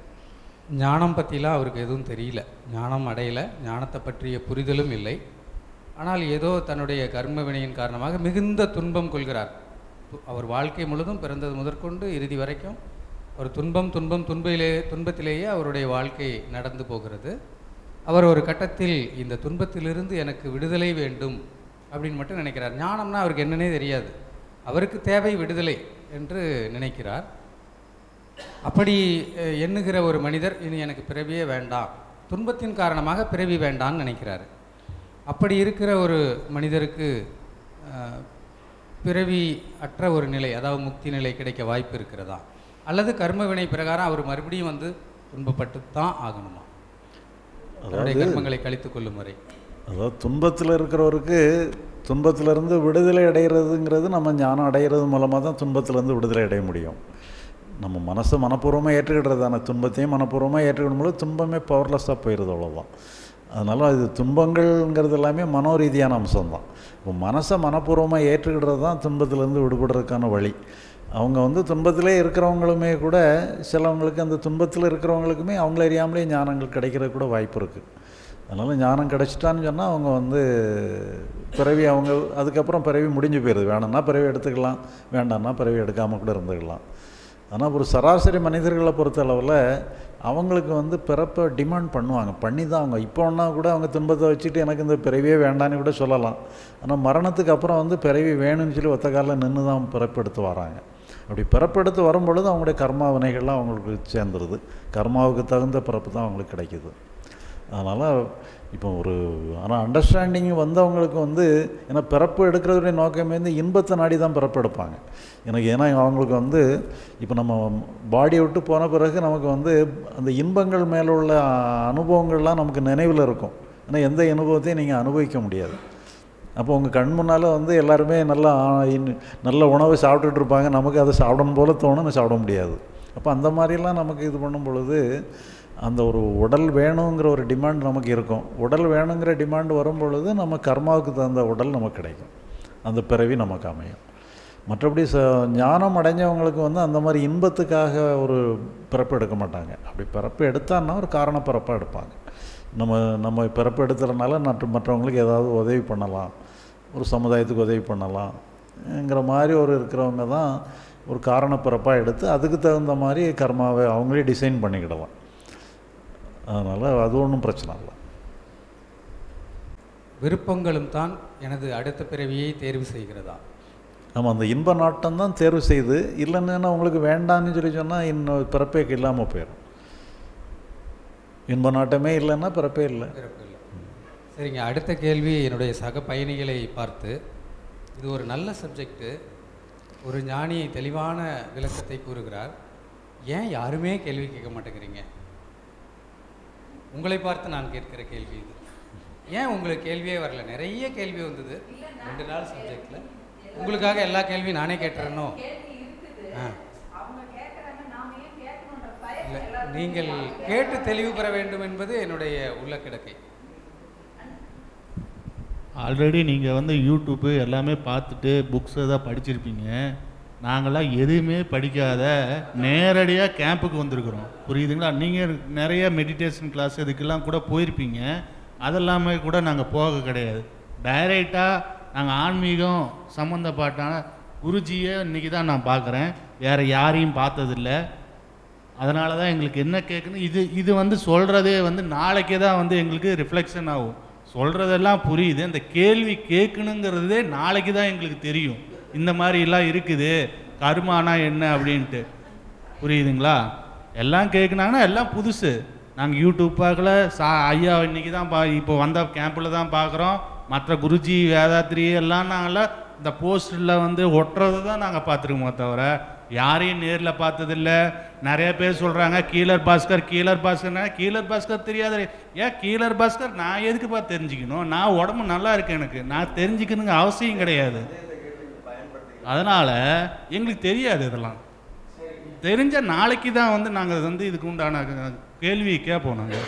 ஞானம் பற்றிலாம் அவருக்கு எதுவும் தெரியல ஞானம் அடையலை ஞானத்தை பற்றிய புரிதலும் இல்லை ஆனால் ஏதோ தன்னுடைய கர்ம வினையின் காரணமாக மிகுந்த துன்பம் கொள்கிறார் து- அவர் வாழ்க்கை முழுதும் பிறந்தது முதற்கொண்டு இறுதி வரைக்கும் ஒரு துன்பம் துன்பம் துன்பிலே துன்பத்திலேயே அவருடைய வாழ்க்கை நடந்து போகிறது அவர் ஒரு கட்டத்தில் இந்த துன்பத்திலிருந்து எனக்கு விடுதலை வேண்டும் அப்படின்னு மட்டும் நினைக்கிறார் ஞானம்னா அவருக்கு என்னன்னே தெரியாது அவருக்கு தேவை விடுதலை என்று நினைக்கிறார் அப்படி அஹ், எண்ணுகிற ஒரு மனிதர் இனி எனக்கு பிறவியே வேண்டாம் துன்பத்தின் காரணமாக பிறவி வேண்டாம்னு நினைக்கிறாரு அப்படி இருக்கிற ஒரு மனிதருக்கு அஹ், பிறவி அற்ற ஒரு நிலை அதாவது முக்தி நிலை கிடைக்க வாய்ப்பு இருக்கிறதா அல்லது கர்ம வினை பிரகாரம் அவர் மறுபடியும் வந்து துன்பப்பட்டு தான் ஆகணுமா தன்னுடைய கர்மங்களை கழித்துக் கொள்ளும் வரை அதாவது துன்பத்தில் இருக்கிறவருக்கு துன்பத்திலிருந்து விடுதலை அடைகிறதுங்கிறது நம்ம ஞானம் அடைகிறது மூலமாக தான் துன்பத்திலேருந்து விடுதலை அடைய முடியும் நம்ம மனசை மனப்பூர்வமாக ஏற்றுக்கிடுறது தானே துன்பத்தையும் மனப்பூர்வமாக ஏற்றுக்கிடும் போது துன்பமே பவர்லெஸ்ஸாக போயிடுது அவ்வளோதான் அதனால் இது துன்பங்கள்ங்கிறது எல்லாமே மனோரீதியான அம்சம்தான் இப்போ மனசை மனப்பூர்வமாக ஏற்றுக்கிடுறது தான் துன்பத்திலேருந்து விடுபடுறதுக்கான வழி அவங்க வந்து துன்பத்திலே இருக்கிறவங்களுமே கூட சிலவங்களுக்கு அந்த துன்பத்தில் இருக்கிறவங்களுக்குமே அவங்கள அறியாமலே ஞானங்கள் கிடைக்கிறது கூட வாய்ப்பு இருக்குது அதனால் ஞானம் கிடச்சிட்டான்னு சொன்னால் அவங்க வந்து பிறவி அவங்க அதுக்கப்புறம் பிறவி முடிஞ்சு போயிடுது வேணும்னா பிறவி எடுத்துக்கலாம் வேண்டாம்னா பிறவி எடுக்காமல் கூட இருந்துக்கலாம் ஆனால் ஒரு சராசரி மனிதர்களை பொறுத்த அளவில் அவங்களுக்கு வந்து பிறப்பை டிமாண்ட் பண்ணுவாங்க பண்ணி தான் அவங்க இப்போன்னா கூட அவங்க துன்பத்தை வச்சுட்டு எனக்கு இந்த பிறவியே வேண்டான்னு கூட சொல்லலாம் ஆனால் மரணத்துக்கு அப்புறம் வந்து பிறவி வேணும்னு சொல்லி ஒத்த காலில் நின்று தான் பிறப்பெடுத்து வராங்க அப்படி பிறப்பெடுத்து வரும்பொழுது அவங்களுடைய கர்மா வினைகள்லாம் அவங்களுக்கு சேர்ந்துருது கர்மாவுக்கு தகுந்த பிறப்பு தான் அவங்களுக்கு கிடைக்குது அதனால் இப்போ ஒரு ஆனால் அண்டர்ஸ்டாண்டிங் வந்தவங்களுக்கு வந்து ஏன்னா பிறப்பு எடுக்கிறதுடைய நோக்கமே வந்து இன்பத்தை நாடி தான் பிறப்பு எடுப்பாங்க எனக்கு ஏன்னா அவங்களுக்கு வந்து இப்போ நம்ம பாடியை விட்டு போன பிறகு நமக்கு வந்து அந்த இன்பங்கள் மேலே உள்ள அனுபவங்கள்லாம் நமக்கு நினைவில் இருக்கும் ஆனால் எந்த அனுபவத்தையும் நீங்கள் அனுபவிக்க முடியாது அப்போ உங்கள் கண் முன்னால் வந்து எல்லாருமே நல்லா ஆ, இன்- நல்ல உணவை சாப்பிட்டுட்டு இருப்பாங்க நமக்கு அதை சாப்பிடணும் போல தோணும் ஆனால் சாப்பிட முடியாது அப்போ அந்த மாதிரிலாம் நமக்கு இது பண்ணும் பொழுது அந்த ஒரு உடல் வேணுங்கிற ஒரு டிமாண்ட் நமக்கு இருக்கும் உடல் வேணுங்கிற டிமாண்ட் வரும் பொழுது நம்ம கர்மாவுக்கு தகுந்த உடல் நமக்கு கிடைக்கும் அந்த பிறவி நமக்கு அமையும் மற்றபடி ச ஞானம் அடைஞ்சவங்களுக்கு வந்து அந்த மாதிரி இன்பத்துக்காக ஒரு பிறப்பு எடுக்க மாட்டாங்க அப்படி பிறப்பு எடுத்தான்னா ஒரு காரண பிறப்பாக எடுப்பாங்க நம்ம நம்ம பிறப்பு எடுத்துறதுனால மற்ற மற்றவங்களுக்கு ஏதாவது உதவி பண்ணலாம் ஒரு சமுதாயத்துக்கு உதவி பண்ணலாம்ங்கிற மாதிரி ஒரு இருக்கிறவங்க தான் ஒரு காரண பிறப்பாக எடுத்து அதுக்கு தகுந்த மாதிரி கர்மாவை அவங்களே டிசைன் பண்ணிக்கிடலாம் அதனால் அது ஒன்றும் பிரச்சனை இல்லை விருப்பங்களும் தான் எனது அடுத்த பிறவியை தேர்வு செய்கிறதா ஆமாம் அந்த இன்ப நாட்டம் தான் தேர்வு செய்து இல்லைன்னா உங்களுக்கு வேண்டான்னு சொல்லி சொன்னால் இன்னும் பிறப்பே இல்லாமல் போயிடும் இன்ப நாட்டமே இல்லைன்னா பிறப்பே இல்லை பிறப்பு இல்லை சரிங்க அடுத்த கேள்வி என்னுடைய சக பயணிகளை பார்த்து இது ஒரு நல்ல சப்ஜெக்ட்டு ஒரு ஞானி தெளிவான விளக்கத்தை கூறுகிறார் ஏன் யாருமே கேள்வி கேட்க மாட்டேங்கிறீங்க உங்களை பார்த்து நான் கேட்கிற கேள்வி இது ஏன் உங்களுக்கு கேள்வியே வரல நிறைய கேள்வி வந்தது ரெண்டு நாள் சப்ஜெக்டில் உங்களுக்காக எல்லா கேள்வியும் நானே கேட்டுறேனோ ஆ இல்லை நீங்கள் கேட்டு தெளிவு பெற வேண்டும் என்பது என்னுடைய உள்ள கிடக்கை ஆல்ரெடி நீங்கள் வந்து யூடியூப்பு எல்லாமே பார்த்துட்டு புக்ஸ் எதாவது படிச்சிருப்பீங்க நாங்களாம் எதுவுமே படிக்காத நேரடியாக கேம்புக்கு வந்திருக்கிறோம் புரியுதுங்களா நீங்கள் நிறைய மெடிடேஷன் கிளாஸ் இதுக்கெல்லாம் கூட போயிருப்பீங்க அதெல்லாமே கூட நாங்கள் போக கிடையாது டைரெக்டாக நாங்கள் ஆன்மீகம் சம்மந்தப்பட்டான குருஜியை இன்றைக்கி தான் நான் பார்க்குறேன் வேறு யாரையும் பார்த்ததில்ல அதனால தான் எங்களுக்கு என்ன கேட்கணும் இது இது வந்து சொல்கிறதே வந்து நாளைக்கே தான் வந்து எங்களுக்கு ரிஃப்ளெக்ஷன் ஆகும் சொல்கிறதெல்லாம் புரியுது அந்த கேள்வி கேட்கணுங்கிறதே நாளைக்கு தான் எங்களுக்கு தெரியும் இந்த மாதிரி எல்லாம் இருக்குது கர்மானா என்ன அப்படின்ட்டு புரியுதுங்களா எல்லாம் கேட்குனாங்கன்னா எல்லாம் புதுசு நாங்கள் யூடியூப் பார்க்கல சா ஐயா இன்னைக்கு தான் பா இப்போ வந்த கேம்பில் தான் பார்க்குறோம் மற்ற குருஜி வேதாத்ரி எல்லாம் நாங்களாம் இந்த போஸ்டரில் வந்து ஒட்டுறது தான் நாங்கள் பார்த்துருக்கோமோ தவிர யாரையும் நேரில் பார்த்ததில்ல நிறைய பேர் சொல்கிறாங்க கீலர் பாஸ்கர் கீலர் பாஸ்கர்னா கீலர் பாஸ்கர் தெரியாத ஏன் கீலர் பாஸ்கர் நான் எதுக்குப்பா தெரிஞ்சுக்கணும் நான் உடம்பு நல்லா இருக்கு எனக்கு நான் தெரிஞ்சுக்கணுங்க அவசியம் கிடையாது அதனால் எங்களுக்கு தெரியாது இதெல்லாம் தெரிஞ்ச நாளைக்கு தான் வந்து நாங்கள் வந்து இதுக்கு உண்டான கேள்வி கேட்போம் நாங்கள்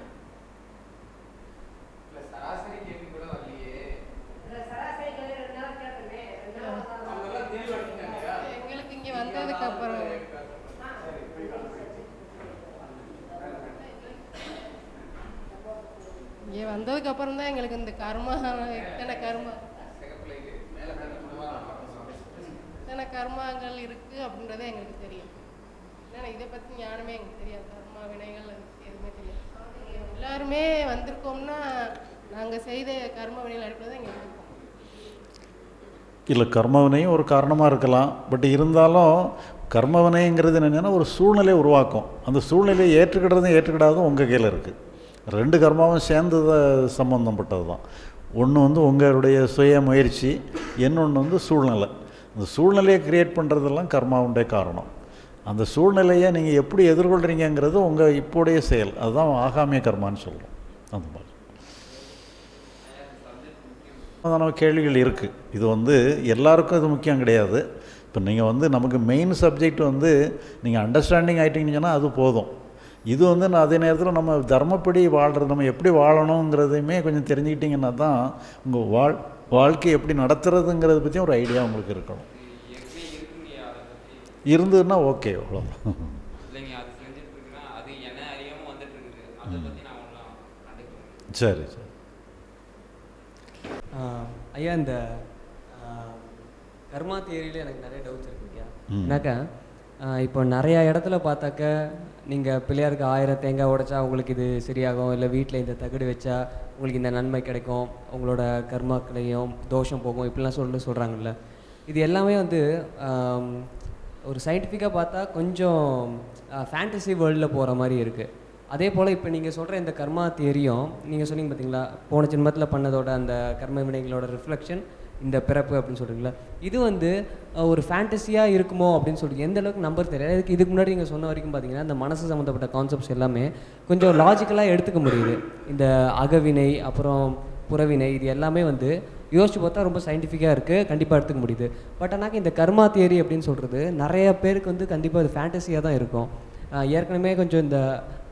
எங்களுக்கு இங்க வந்ததுக்கு அப்புறம் இங்க வந்ததுக்கு அப்புறம் தான் எங்களுக்கு இந்த கர்மா இத்தனை கர்மா இத்தனை கர்மாங்கள் இருக்கு அப்படின்றதே எங்களுக்கு தெரியும் ஏன்னா இதை பத்தி ஞானமே எங்களுக்கு தெரியாது கர்மா வினைகள் அது பத்தி எதுவுமே தெரியாது எல்லாருமே வந்திருக்கோம்னா நாங்க செய்த கர்ம வினைகள் அடிப்படையில் தான் இங்க வந்திருக்கோம் இல்லை கர்மவினையும் ஒரு காரணமாக இருக்கலாம் பட் இருந்தாலும் கர்மவினைங்கிறது என்னென்னா ஒரு சூழ்நிலையை உருவாக்கும் அந்த சூழ்நிலையை ஏற்றுக்கிடுறதும் ஏற்றுக்கிடாததும் உங்கள் கையில் இருக்குது ரெண்டு கர்மாவும் சேர்ந்து சம்மந்தப்பட்டது தான் ஒன்று வந்து உங்களுடைய சுய முயற்சி இன்னொன்று வந்து சூழ்நிலை அந்த சூழ்நிலையை கிரியேட் பண்ணுறதெல்லாம் கர்மாவுடைய காரணம் அந்த சூழ்நிலையை நீங்கள் எப்படி எதிர்கொள்கிறீங்கங்கிறது உங்கள் இப்போடைய செயல் அதுதான் ஆகாமிய கர்மான்னு சொல்கிறோம் அந்த மாதிரி சமாதான கேள்விகள் இருக்குது இது வந்து எல்லாருக்கும் இது முக்கியம் கிடையாது இப்போ நீங்கள் வந்து நமக்கு மெயின் சப்ஜெக்ட் வந்து நீங்கள் அண்டர்ஸ்டாண்டிங் ஆகிட்டீங்கன்னு சொன்னால் அது போதும் இது வந்து நான் அதே நேரத்தில் நம்ம தர்மப்படி வாழ்கிறது நம்ம எப்படி வாழணுங்கிறதையுமே கொஞ்சம் தெரிஞ்சுக்கிட்டிங்கன்னா தான் உங்கள் வாழ் வாழ்க்கை எப்படி நடத்துறதுங்கிறத பற்றி ஒரு ஐடியா உங்களுக்கு இருக்கணும் இருந்ததுன்னா ஓகே அவ்வளோதான் இல்லைங்க அது செஞ்சுட்டு இருக்குன்னா அது என்ன அறியாம வந்துட்டு இருக்குது அதை பத்தி நான் ஒன்றும் கண்டுக்கிறேன் சரி சரி ஆஹ் ஐயா இந்த ஆஹ், கர்மா தியரியில் எனக்கு நிறைய டவுட்ஸ் இருக்கு ஐயா ம். என்னக்கா ஆஹ், இப்போ நிறையா இடத்துல பார்த்தாக்க நீங்கள் பிள்ளையாருக்கு ஆயிரம் தேங்காய் உடைச்சா உங்களுக்கு இது சரியாகும் இல்லை வீட்டில் இந்த தகடு வச்சா உங்களுக்கு இந்த நன்மை கிடைக்கும் உங்களோட கர்மாக்களையும் தோஷம் போகும் இப்படிலாம் சொல்லிட்டு சொல்கிறாங்கல்ல இது எல்லாமே வந்து ஆம், ஒரு சயின்டிஃபிக்காக பார்த்தா கொஞ்சம் ஃபேண்டசி வேர்ல்டில் போகிற மாதிரி இருக்குது அதே போல் இப்போ நீங்கள் சொல்கிற இந்த கர்மா தியரியும் நீங்கள் சொன்னீங்க பார்த்தீங்களா போன ஜென்மத்தில் பண்ணதோட அந்த கர்ம வினைகளோட ரிஃப்ளெக்ஷன் இந்த பிறப்பு அப்படின்னு சொல்கிறீங்களா இது வந்து அஹ், ஒரு ஃபேண்டசியாக இருக்குமோ அப்படின்னு சொல்லிட்டு எந்த அளவுக்கு நம்பர் தெரியல இதுக்கு இதுக்கு முன்னாடி நீங்கள் சொன்ன வரைக்கும் பார்த்தீங்கன்னா இந்த மனசு சம்மந்தப்பட்ட கான்செப்ட்ஸ் எல்லாமே கொஞ்சம் லாஜிக்கலாக எடுத்துக்க முடியுது இந்த அகவினை அப்புறம் புறவினை இது எல்லாமே வந்து யோசிச்சு பார்த்தா ரொம்ப சயின்டிஃபிக்காக இருக்குது கண்டிப்பாக எடுத்துக்க முடியுது பட் ஆனால் இந்த கர்மா தியரி அப்படின்னு சொல்கிறது நிறைய பேருக்கு வந்து கண்டிப்பாக அது ஃபேண்டசியாக தான் இருக்கும் ஆஹ் ஏற்கனவே கொஞ்சம் இந்த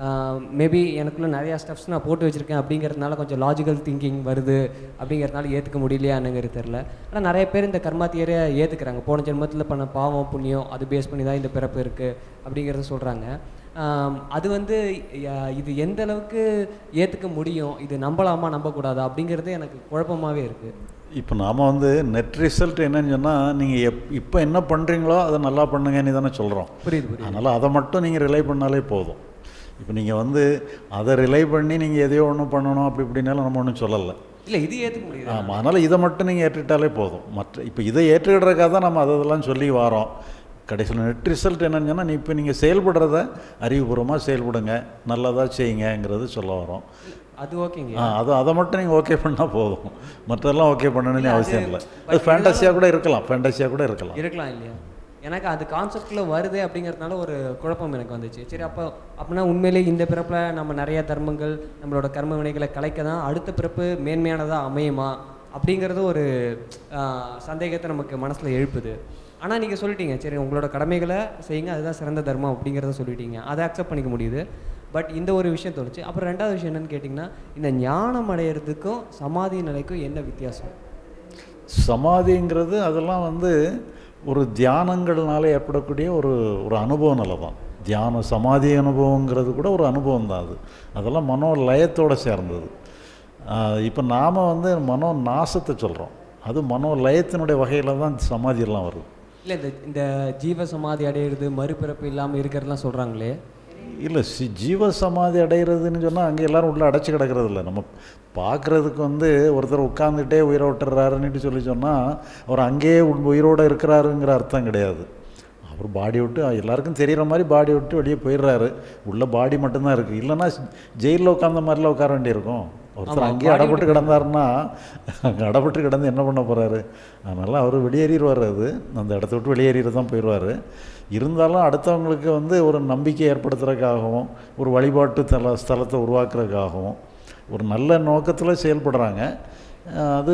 மேபி எனக்குள்ள நிறையா ஸ்டெப்ஸ் நான் போட்டு வச்சுருக்கேன் அப்படிங்கிறதுனால கொஞ்சம் லாஜிக்கல் திங்கிங் வருது அப்படிங்கிறதுனால ஏற்றுக்க முடியலையானுங்கிறது தெரில ஆனால் நிறைய பேர் இந்த கர்மா தியரியை ஏற்றுக்கிறாங்க போன ஜென்மத்தில் பண்ண பாவம் புண்ணியம் அது பேஸ் பண்ணி தான் இந்த பிறப்பு இருக்குது அப்படிங்கிறத சொல்கிறாங்க அது வந்து ய- இது எந்த அளவுக்கு ஏற்றுக்க முடியும் இது நம்பலாமா நம்பக்கூடாதா அப்படிங்கிறது எனக்கு குழப்பமாகவே இருக்குது இப்போ நாம் வந்து நெட் ரிசல்ட் என்னன்னு சொன்னால் நீங்கள் எப் இப்போ என்ன பண்ணுறீங்களோ அதை நல்லா பண்ணுங்கன்னு தானே சொல்கிறோம் புரியுது புரியுது அதனால் அதை மட்டும் நீங்கள் ரிலை பண்ணாலே போதும் இப்போ நீங்கள் வந்து அதை ரிலை பண்ணி நீங்கள் எதையோ ஒன்று பண்ணணும் அப்படி இப்படின்னாலும் நம்ம ஒன்றும் சொல்லலை இல்லை இது ஏற்றுக்க முடியுது ஆமாம் அதனால் இதை மட்டும் நீங்கள் ஏற்றுக்கிட்டாலே போதும் மற்ற இப்போ இதை ஏற்றுக்கிடுறதுக்காக தான் நம்ம அதெல்லாம் சொல்லி வரோம் கடைசியில் நெட் ரிசல்ட் என்னன்னு சொன்னால் நீ இப்போ நீங்கள் செயல்படுறத அறிவுபூர்வமாக செயல்படுங்க நல்லதாக செய்யுங்கங்கிறது சொல்ல வரோம் அது ஓகேங்க ஆ அது அதை மட்டும் நீங்கள் ஓகே பண்ணால் போதும் மற்றெல்லாம் ஓகே பண்ணணும்னு இல்ல, அது- அவசியம் இல்லை but அது ஃபேண்டஸியாக கூட இருக்கலாம் ஃபேண்டஸியாக கூட இருக்கலாம் இருக்கலாம் இல்லையா எனக்கு அது கான்செப்டில் வருது அப்படிங்கிறதுனால ஒரு குழப்பம் எனக்கு வந்துச்சு சரி அப்போ அப்படின்னா உண்மையிலே இந்த பிறப்பில் நம்ம நிறைய தர்மங்கள் நம்மளோட கர்ம வினைகளை கலைக்க தான் அடுத்த பிறப்பு மேன்மையானதாக அமையுமா அப்படிங்கிறது ஒரு ஆஹ், சந்தேகத்தை நமக்கு மனசில் எழுப்புது ஆனால் நீங்கள் சொல்லிட்டீங்க சரி உங்களோட கடமைகளை செய்யுங்க அதுதான் சிறந்த தர்மம் அப்படிங்கிறத சொல்லிட்டீங்க அதை அக்செப்ட் பண்ணிக்க முடியுது பட் இந்த ஒரு விஷயம் தோணுச்சு அப்புறம் ரெண்டாவது விஷயம் என்னன்னு கேட்டிங்கன்னா இந்த ஞானம் அடையிறதுக்கும் சமாதி நிலைக்கும் என்ன வித்தியாசம் சமாதிங்கிறது அதெல்லாம் வந்து ஒரு தியானங்கள்னால ஏற்படக்கூடிய ஒரு ஒரு அனுபவ நிலை தான் தியான சமாதி அனுபவங்கிறது கூட ஒரு அனுபவம் தான் அது அதெல்லாம் மனோ லயத்தோட சேர்ந்தது இப்போ நாம் வந்து மனோ நாசத்தை சொல்கிறோம் அது மனோ லயத்தினுடைய வகையில் தான் சமாதியெல்லாம் வருது இல்லை இந்த இந்த ஜீவ சமாதி அடையிறது மறுபிறப்பு இல்லாமல் இருக்கிறதுலாம் சொல்கிறாங்களே இல்லை சி ஜீவ சமாதி அடைகிறதுன்னு சொன்னால் அங்கே எல்லாரும் உள்ளே அடைச்சி கிடக்கிறது இல்லை நம்ம பார்க்குறதுக்கு வந்து ஒருத்தர் உட்காந்துட்டே உயிரை விட்டுறாருன்னுட்டு சொல்லி சொன்னால் அவர் அங்கேயே உள் உயிரோடு இருக்கிறாருங்கிற அர்த்தம் கிடையாது அவர் பாடி விட்டு எல்லாருக்கும் தெரிகிற மாதிரி பாடி விட்டு வெளியே போயிடுறாரு உள்ள பாடி மட்டும்தான் இருக்குது இல்லைன்னா ஜெயிலில் உட்காந்த மாதிரிலாம் உட்கார வேண்டியிருக்கும் ஒருத்தர் ஆமா, அங்கேயே body அடப்பட்டு விட்டு கிடந்தாருன்னா அங்கே அடப்பட்டு கிடந்து என்ன பண்ண போகிறாரு அதனால் அவர் வெளியேறிடுவார் அது அந்த இடத்த விட்டு வெளியேறிட்டு தான் போயிடுவார் இருந்தாலும் அடுத்தவங்களுக்கு வந்து ஒரு நம்பிக்கை ஏற்படுத்துறதுக்காகவும் ஒரு வழிபாட்டு தல ஸ்தலத்தை உருவாக்குறதுக்காகவும் ஒரு நல்ல நோக்கத்தில் செயல்படுறாங்க அஹ் அது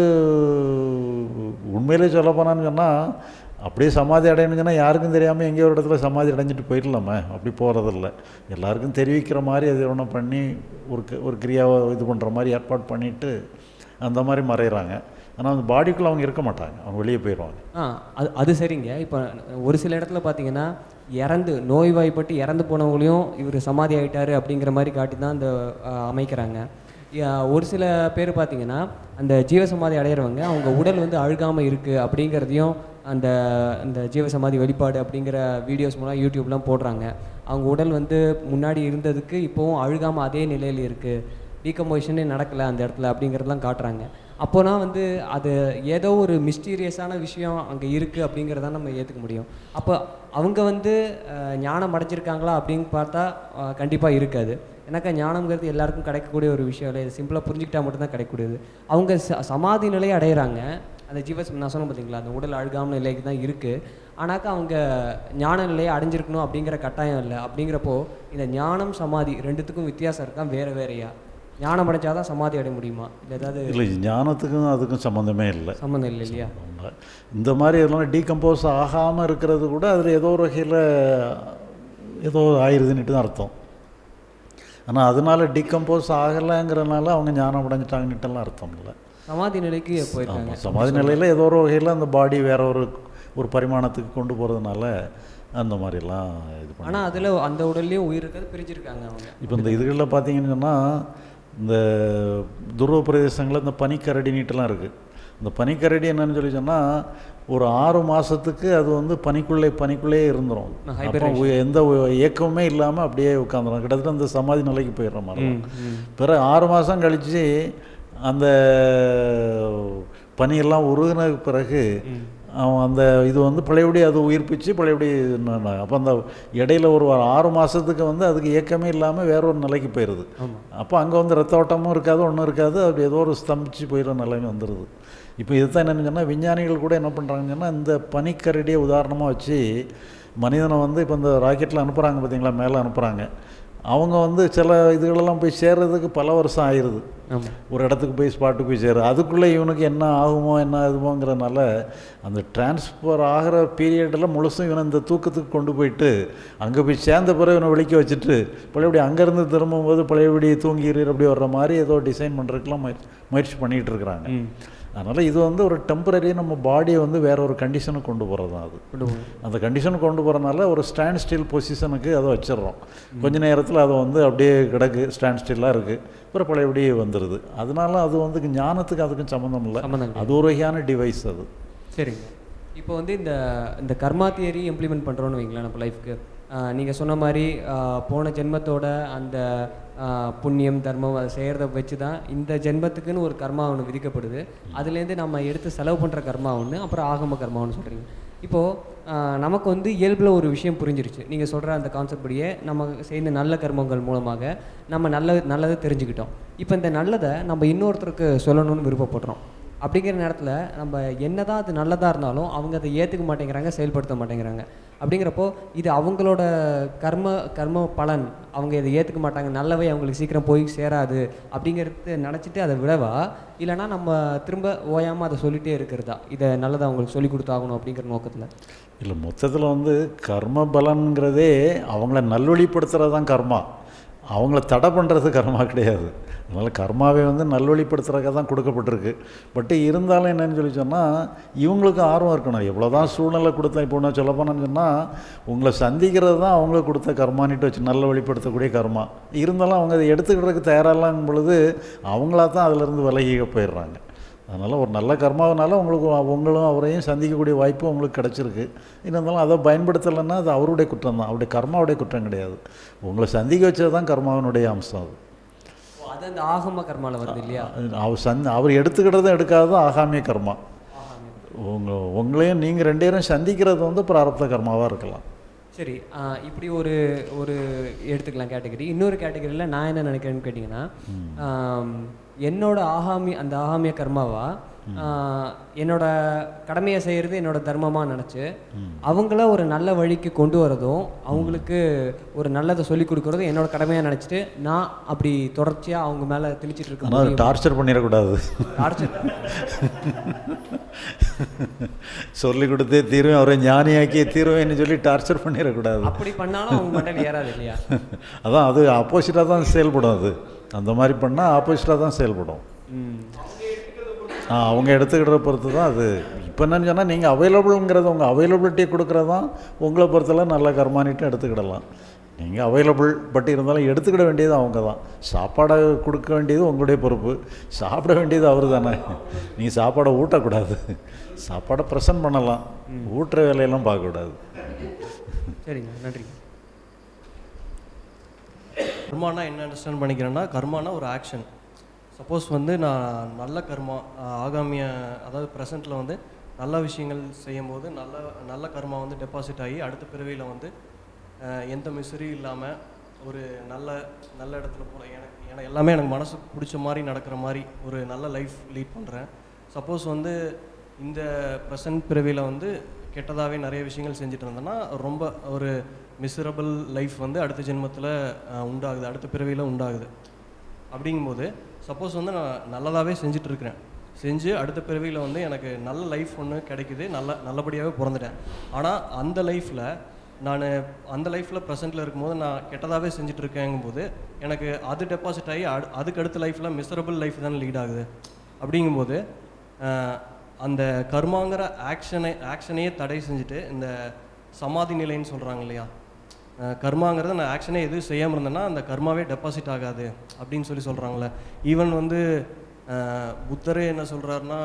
உண்மையிலே சொல்ல போனான்னு சொன்னால் அப்படியே சமாதி அடையணும்னு சொன்னால் யாருக்கும் தெரியாமல் எங்கேயோ ஒரு இடத்துல சமாதி அடைஞ்சிட்டு போயிடலாமே அப்படி போகிறதில்ல எல்லாருக்கும் தெரிவிக்கிற மாதிரி அது ஒன்று பண்ணி ஒரு க- ஒரு கிரியாவை இது பண்ணுற மாதிரி ஏற்பாடு பண்ணிவிட்டு அந்த மாதிரி மறைகிறாங்க ஆனால் அந்த பாடிக்குள்ளே அவங்க இருக்க மாட்டாங்க அவங்க வெளியே போயிடுவாங்க ஆ அது அது சரிங்க இப்போ ஒரு சில இடத்துல பார்த்தீங்கன்னா இறந்து நோய்வாய்ப்பட்டு இறந்து போனவங்களையும் இவர் சமாதி ஆயிட்டாரு அப்படிங்கிற மாதிரி காட்டி தான் அந்த ஆ, அமைக்கிறாங்க யா, ஒரு சில பேர் பார்த்தீங்கன்னா அந்த ஜீவசமாதி அடையிறவங்க அவங்க உடல் வந்து அழுகாமல் இருக்குது அப்படிங்கிறதையும் அந்த அந்த ஜீவசமாதி வெளிப்பாடு அப்படிங்கிற வீடியோஸ் மூலம் யூடியூப்லாம் போடுறாங்க அவங்க உடல் வந்து முன்னாடி இருந்ததுக்கு இப்போவும் அழுகாமல் அதே நிலையில் இருக்குது டீகம்போசிஷனே நடக்கலை அந்த இடத்துல அப்படிங்கிறதெல்லாம் காட்டுறாங்க அப்போனா வந்து அது ஏதோ ஒரு மிஸ்டீரியஸான விஷயம் அங்கே இருக்குது அப்படிங்கிறத நம்ம ஏற்றுக்க முடியும் அப்போ அவங்க வந்து அஹ், ஞானம் அடைஞ்சிருக்காங்களா அப்படின்னு பார்த்தா கண்டிப்பாக இருக்காது ஏன்னாக்கா ஞானம்ங்கிறது எல்லாருக்கும் கிடைக்கக்கூடிய ஒரு விஷயம் இல்லை இது சிம்பிளாக புரிஞ்சுக்கிட்டா மட்டும்தான் கிடைக்கக்கூடியது அவங்க ச சமாதி நிலையை அடையிறாங்க அந்த ஜீவஸ் நான் சொன்னேன் பார்த்தீங்களா அந்த உடல் அழுகாமல் நிலைக்கு தான் இருக்குது ஆனாக்கா அவங்க ஞான நிலையை அடைஞ்சிருக்கணும் அப்படிங்கிற கட்டாயம் இல்லை அப்படிங்கிறப்போ இந்த ஞானம் சமாதி ரெண்டுத்துக்கும் வித்தியாசம் இருக்கா வேறு வேறையா ஞானம் அடைஞ்சாதான் சமாதி அடைய முடியுமா இல்லை ஏதாவது இல்லை ஞானத்துக்கும் அதுக்கும் சம்மந்தமே இல்லை சம்மந்தம் இல்லை இல்லையா அவங்க இந்த மாதிரி இதெல்லாம் டீகம்போஸ் ஆகாமல் இருக்கிறது கூட அதில் ஏதோ ஒரு வகையில் ஏதோ ஆயிருதுன்னுட்டு தான் அர்த்தம் ஆனால் அதனால டீகம்போஸ் ஆகலைங்கிறனால அவங்க ஞானம் அடைஞ்சிட்டாங்கன்னுட்டுலாம் அர்த்தம் இல்லை சமாதி நிலைக்கு போயிருக்காங்க ஆமாம் சமாதி நிலையில் ஏதோ ஒரு வகையில் அந்த பாடி வேற ஒரு ஒரு பரிமாணத்துக்கு கொண்டு போகிறதுனால அந்த மாதிரிலாம் இது பண்ணி ஆனால் அதில் அந்த உடல்லையும் உயிர் இருக்கிறது பிரிச்சிருக்காங்க அவங்க இப்போ இந்த இதுகளில் பார்த்தீங்கன்னு சொன்னால் இந்த துருவ பிரதேசங்களில் இந்த பனிக்கரடி நீட்டெல்லாம் இருக்குது இந்த பனிக்கரடி என்னன்னு சொல்லி சொன்னால் ஒரு ஆறு மாதத்துக்கு அது வந்து பனிக்குள்ளே பனிக்குள்ளேயே இருந்துரும் நான் அப்போ உ- எந்த உ- இயக்கமுமே இல்லாமல் அப்படியே உட்காந்துரும் கிட்டத்தட்ட அந்த சமாதி நிலைக்கு போயிடுற மாதிரி தான். பிறகு ஆறு மாதம் கழித்து அந்த பனியெல்லாம் உருகின பிறகு அவன் அந்த இது வந்து பழையபடி அது உயிர்ப்பிச்சு பழையபடி அப்போ அந்த இடையில ஒரு வாரம் ஆறு மாதத்துக்கு வந்து அதுக்கு இயக்கமே இல்லாமல் வேற ஒரு நிலைக்கு போயிடுது அப்போ அங்கே வந்து ரத்த ஓட்டமும் இருக்காது ஒன்றும் இருக்காது அப்படி ஏதோ ஒரு ஸ்தம்பிச்சு போயிடுற நிலைமை வந்துடுது இப்போ இதுதான் என்னன்னு சொன்னால் விஞ்ஞானிகள் கூட என்ன பண்ணுறாங்கன்னு சொன்னால் இந்த பனிக்கரடியை உதாரணமாக வச்சு மனிதனை வந்து இப்போ இந்த ராக்கெட்டில் அனுப்புகிறாங்க பார்த்தீங்களா மேலே அனுப்புகிறாங்க அவங்க வந்து சில இதுகளெல்லாம் போய் சேர்றதுக்கு பல வருஷம் ஆயிடுது ஆமாம் ஒரு இடத்துக்கு போய் ஸ்பாட்டுக்கு போய் சேரு அதுக்குள்ளே இவனுக்கு என்ன ஆகுமோ என்ன ஆகுமோங்கிறனால அந்த டிரான்ஸ்ஃபர் ஆகிற பீரியடில் முழுசும் இவனை இந்த தூக்கத்துக்கு கொண்டு போயிட்டு அங்கே போய் சேர்ந்த பிறகு இவனை விழிக்க வச்சுட்டு பழையபடி அங்கேருந்து திரும்பும்போது பழையபடி தூங்கிடுற அப்படி வர்ற மாதிரி ஏதோ டிசைன் பண்ணுறதுக்கெலாம் முயற்சி முயற்சி பண்ணிகிட்டு இருக்கிறாங்க அதனால் இது வந்து ஒரு டெம்பரரி நம்ம பாடியை வந்து வேற ஒரு கண்டிஷனுக்கு கொண்டு போகிறது தான் அது கொண்டு போகணும் அந்த கண்டிஷனுக்கு கொண்டு போகிறனால ஒரு ஸ்டாண்ட் ஸ்டில் பொசிஷனுக்கு அதை வச்சிடுறோம் கொஞ்ச நேரத்தில் அது வந்து அப்படியே கிடக்கு ஸ்டாண்ட் ஸ்டில்லாக இருக்குது அப்புறம் பழையபடி வந்துடுது அதனால அது வந்து ஞானத்துக்கு அதுக்கும் சம்மந்தம் இல்லை சம்மந்தம் கிடையாது. அது ஒரு வகையான டிவைஸ் அது சரிங்க இப்போ வந்து இந்த இந்த கர்மா தியரி இம்ப்ளிமெண்ட் பண்ணுறோன்னு வைங்களேன் நம்ம லைஃப்க்கு நீங்கள் சொன்ன மாதிரி ஆஹ், போன ஜென்மத்தோட அந்த ஆஹ், புண்ணியம் தர்மம் அதை செய்கிறத வச்சு தான் இந்த ஜென்மத்துக்குன்னு ஒரு கர்மா ஒன்று விதிக்கப்படுது அதுலேருந்து நம்ம எடுத்து செலவு பண்ணுற கர்மா ஒன்று அப்புறம் ஆகம கர்மா ஒன்று சொல்கிறீங்க இப்போது நமக்கு வந்து இயல்பில் ஒரு விஷயம் புரிஞ்சிருச்சு நீங்கள் சொல்கிற அந்த கான்செப்ட் படியே நம்ம செய்த நல்ல கர்மங்கள் மூலமாக நம்ம நல்ல நல்லதை தெரிஞ்சுக்கிட்டோம் இப்போ இந்த நல்லதை நம்ம இன்னொருத்தருக்கு சொல்லணும்னு விருப்பப்படுறோம் அப்படிங்கிற நேரத்தில் நம்ம என்னதான் அது நல்லதாக இருந்தாலும் அவங்க அதை ஏற்றுக்க மாட்டேங்கிறாங்க செயல்படுத்த மாட்டேங்கிறாங்க அப்படிங்கிறப்போ இது அவங்களோட கர்ம கர்ம பலன் அவங்க இதை ஏற்றுக்க மாட்டாங்க நல்லவை அவங்களுக்கு சீக்கிரம் போய் சேராது அப்படிங்கிறது நினச்சிட்டு அதை விடவா இல்லைனா நம்ம திரும்ப ஓயாமல் அதை சொல்லிகிட்டே இருக்கிறதா இதை நல்லதை அவங்களுக்கு சொல்லி கொடுத்தாகணும் அப்படிங்கிற நோக்கத்தில் இல்லை மொத்தத்தில் வந்து கர்ம பலன்கிறதே அவங்கள நல்வழிப்படுத்துறது தான் கர்மா அவங்கள தடை பண்ணுறது கர்மா கிடையாது அதனால் கர்மாவை வந்து நல்வழிப்படுத்துறதுக்காக தான் கொடுக்கப்பட்டிருக்கு பட் இருந்தாலும் என்னன்னு சொல்லி சொன்னால் இவங்களுக்கு ஆர்வம் இருக்கணும் எவ்வளோ தான் சூழ்நிலை கொடுத்தா இப்போ ஒன்று சொல்ல போனோன்னு சொன்னால் உங்களை சந்திக்கிறது தான் அவங்களுக்கு கொடுத்த கர்மானிட்டு வச்சு நல்ல வழிப்படுத்தக்கூடிய கர்மா இருந்தாலும் அவங்க அதை எடுத்துக்கிறதுக்கு தயாராகலாம் பொழுது அவங்களா தான் அதிலிருந்து விலகி போயிடுறாங்க அதனால் ஒரு நல்ல கர்மாவனால உங்களுக்கு உங்களும் அவரையும் சந்திக்கக்கூடிய வாய்ப்பு உங்களுக்கு கிடச்சிருக்கு இருந்தாலும் அதை பயன்படுத்தலைன்னா அது அவருடைய குற்றம் தான் அவருடைய கர்மாவுடைய குற்றம் கிடையாது உங்களை சந்திக்க வச்சது தான் கர்மாவினுடைய அம்சம் அது அது அந்த ஆகம கர்மாவில் வருது இல்லையா அவர் சந் அவர் எடுத்துக்கிட்டதும் எடுக்காததும் ஆகாமிய கர்மா உங்க உங்களையும் நீங்கள் ரெண்டு பேரும் சந்திக்கிறது வந்து பிராரப்த கர்மாவாக இருக்கலாம் சரி ஆ, இப்படி ஒரு ஒரு எடுத்துக்கலாம் கேட்டகரி இன்னொரு கேட்டகரியில் நான் என்ன நினைக்கிறேன்னு கேட்டிங்கன்னா ஆம், என்னோட ஆகாமி அந்த ஆகாமிய கர்மாவா ஆ, என்னோட கடமையை செய்கிறது என்னோட தர்மமாக நினச்சி அவங்கள ஒரு நல்ல வழிக்கு கொண்டு வரதும் அவங்களுக்கு ஒரு நல்லதை சொல்லி கொடுக்குறதும் என்னோட கடமையாக நினச்சிட்டு நான் அப்படி தொடர்ச்சியாக அவங்க மேலே திணிச்சிட்டு இருக்க ஆனால் முடியும் டார்ச்சர் பண்ணிடக்கூடாது டார்ச்சர் சொல்லி கொடுத்தே தீருவேன் அவரை ஞானியாக்கியே தீருவேன்னு சொல்லி டார்ச்சர் பண்ணிடக்கூடாது அப்படி பண்ணாலும் அவங்க மண்டையில் ஏறாது இல்லையா அதான் அது ஆப்போசிட்டாக தான் செயல்படும் அது அந்த மாதிரி பண்ணால் ஆப்போசிட்டாக தான் செயல்படும் ம் ஆ அவங்க எடுத்துக்கிற பொறுத்து தான் அது இப்போ என்னன்னு சொன்னால் நீங்கள் அவைலபிள்ங்கிறது உங்கள் அவைலபிலிட்டியை கொடுக்குறது தான் உங்களை பொறுத்தல நல்ல கர்மானிட்டு எடுத்துக்கிடலாம் நீங்கள் அவைலபிள் பட் இருந்தாலும் எடுத்துக்கிட வேண்டியது அவங்க தான் சாப்பாடை கொடுக்க வேண்டியது உங்களுடைய பொறுப்பு சாப்பிட வேண்டியது அவர் தானே நீங்கள் சாப்பாடை ஊட்டக்கூடாது சாப்பாடை ப்ரெசன்ட் பண்ணலாம் ஊட்டுற வேலையெல்லாம் பார்க்கக்கூடாது சரிங்க நன்றி கர்மானா என்ன அண்டர்ஸ்டாண்ட் பண்ணிக்கிறேன்னா கர்மானா ஒரு ஆக்ஷன் சப்போஸ் வந்து நான் நல்ல கர்மா ஆஹ் ஆகாமிய அதாவது ப்ரெசண்ட்டில் வந்து நல்ல விஷயங்கள் செய்யும்போது நல்ல நல்ல கர்மா வந்து டெபாசிட் ஆகி அடுத்த பிறவியில் வந்து ஆஹ் எந்த மிஸ்ரி இல்லாமல் ஒரு நல்ல நல்ல இடத்துல போல எனக்கு எனக்கு எல்லாமே எனக்கு மனசுக்கு பிடிச்ச மாதிரி நடக்கிற மாதிரி ஒரு நல்ல லைஃப் லீட் பண்ணுறேன் சப்போஸ் வந்து இந்த ப்ரெசன்ட் பிறவியில் வந்து கெட்டதாகவே நிறைய விஷயங்கள் செஞ்சுட்டு இருந்தேன்னா ரொம்ப ஒரு மிசரபிள் லைஃப் வந்து அடுத்த ஜென்மத்தில் உண்டாகுது அடுத்த பிறவியில் உண்டாகுது அப்படிங்கும்போது சப்போஸ் வந்து நான் நல்லதாகவே செஞ்சுட்டு இருக்கிறேன் செஞ்சு அடுத்த பிறவியில் வந்து எனக்கு நல்ல லைஃப் ஒன்று கிடைக்குது நல்ல நல்லபடியாகவே பிறந்துட்டேன் ஆனால் அந்த லைஃப்பில் நான் அந்த லைஃப்பில் ப்ரெசென்ட்டில் இருக்கும்போது நான் கெட்டதாகவே செஞ்சுட்டு இருக்கேங்கும்போது எனக்கு அது டெபாசிட் ஆகி அடு அதுக்கு அடுத்த லைஃப்பில் மிசரபிள் லைஃப் தானே லீட் ஆகுது அப்படிங்கும்போது ஆஹ், அந்த கர்மாங்கிற ஆக்ஷனை ஆக்ஷனையே தடை செஞ்சுட்டு இந்த சமாதி நிலைன்னு சொல்கிறாங்க இல்லையா அஹ் கர்மாங்கிறத நான் ஆக்ஷனே எதுவும் செய்யாமல் இருந்தேன்னா அந்த கர்மாவே டெபாசிட் ஆகாது அப்படின்னு சொல்லி சொல்கிறாங்களே ஈவன் வந்து அஹ், புத்தரே என்ன சொல்கிறாருன்னா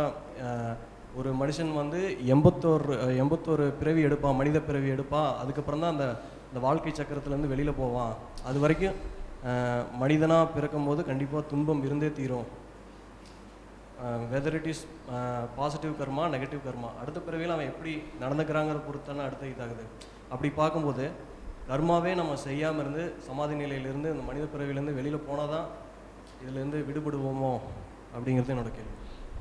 ஒரு மனுஷன் வந்து எண்பத்தோரு எண்பத்தோரு பிறவி எடுப்பான் மனித பிறவி எடுப்பான் அதுக்கப்புறம் தான் அந்த இந்த வாழ்க்கை சக்கரத்துலேருந்து வெளியில் போவான் அது வரைக்கும் மனிதனாக பிறக்கும்போது கண்டிப்பாக துன்பம் இருந்தே தீரும் whether it is positive karma negative karma அடுத்த பிறவியில் அவன் எப்படி நடந்துக்கிறாங்கிற பொறுத்தான அடுத்த இதாகுது அப்படி பார்க்கும்போது கர்மாவே நம்ம செய்யாமல் இருந்து சமாதி நிலையிலேருந்து இந்த மனித பிறவிலேருந்து வெளியில் போனால் தான் இதுலேருந்து விடுபடுவோமோ அப்படிங்கிறது என்னோட கேள்வி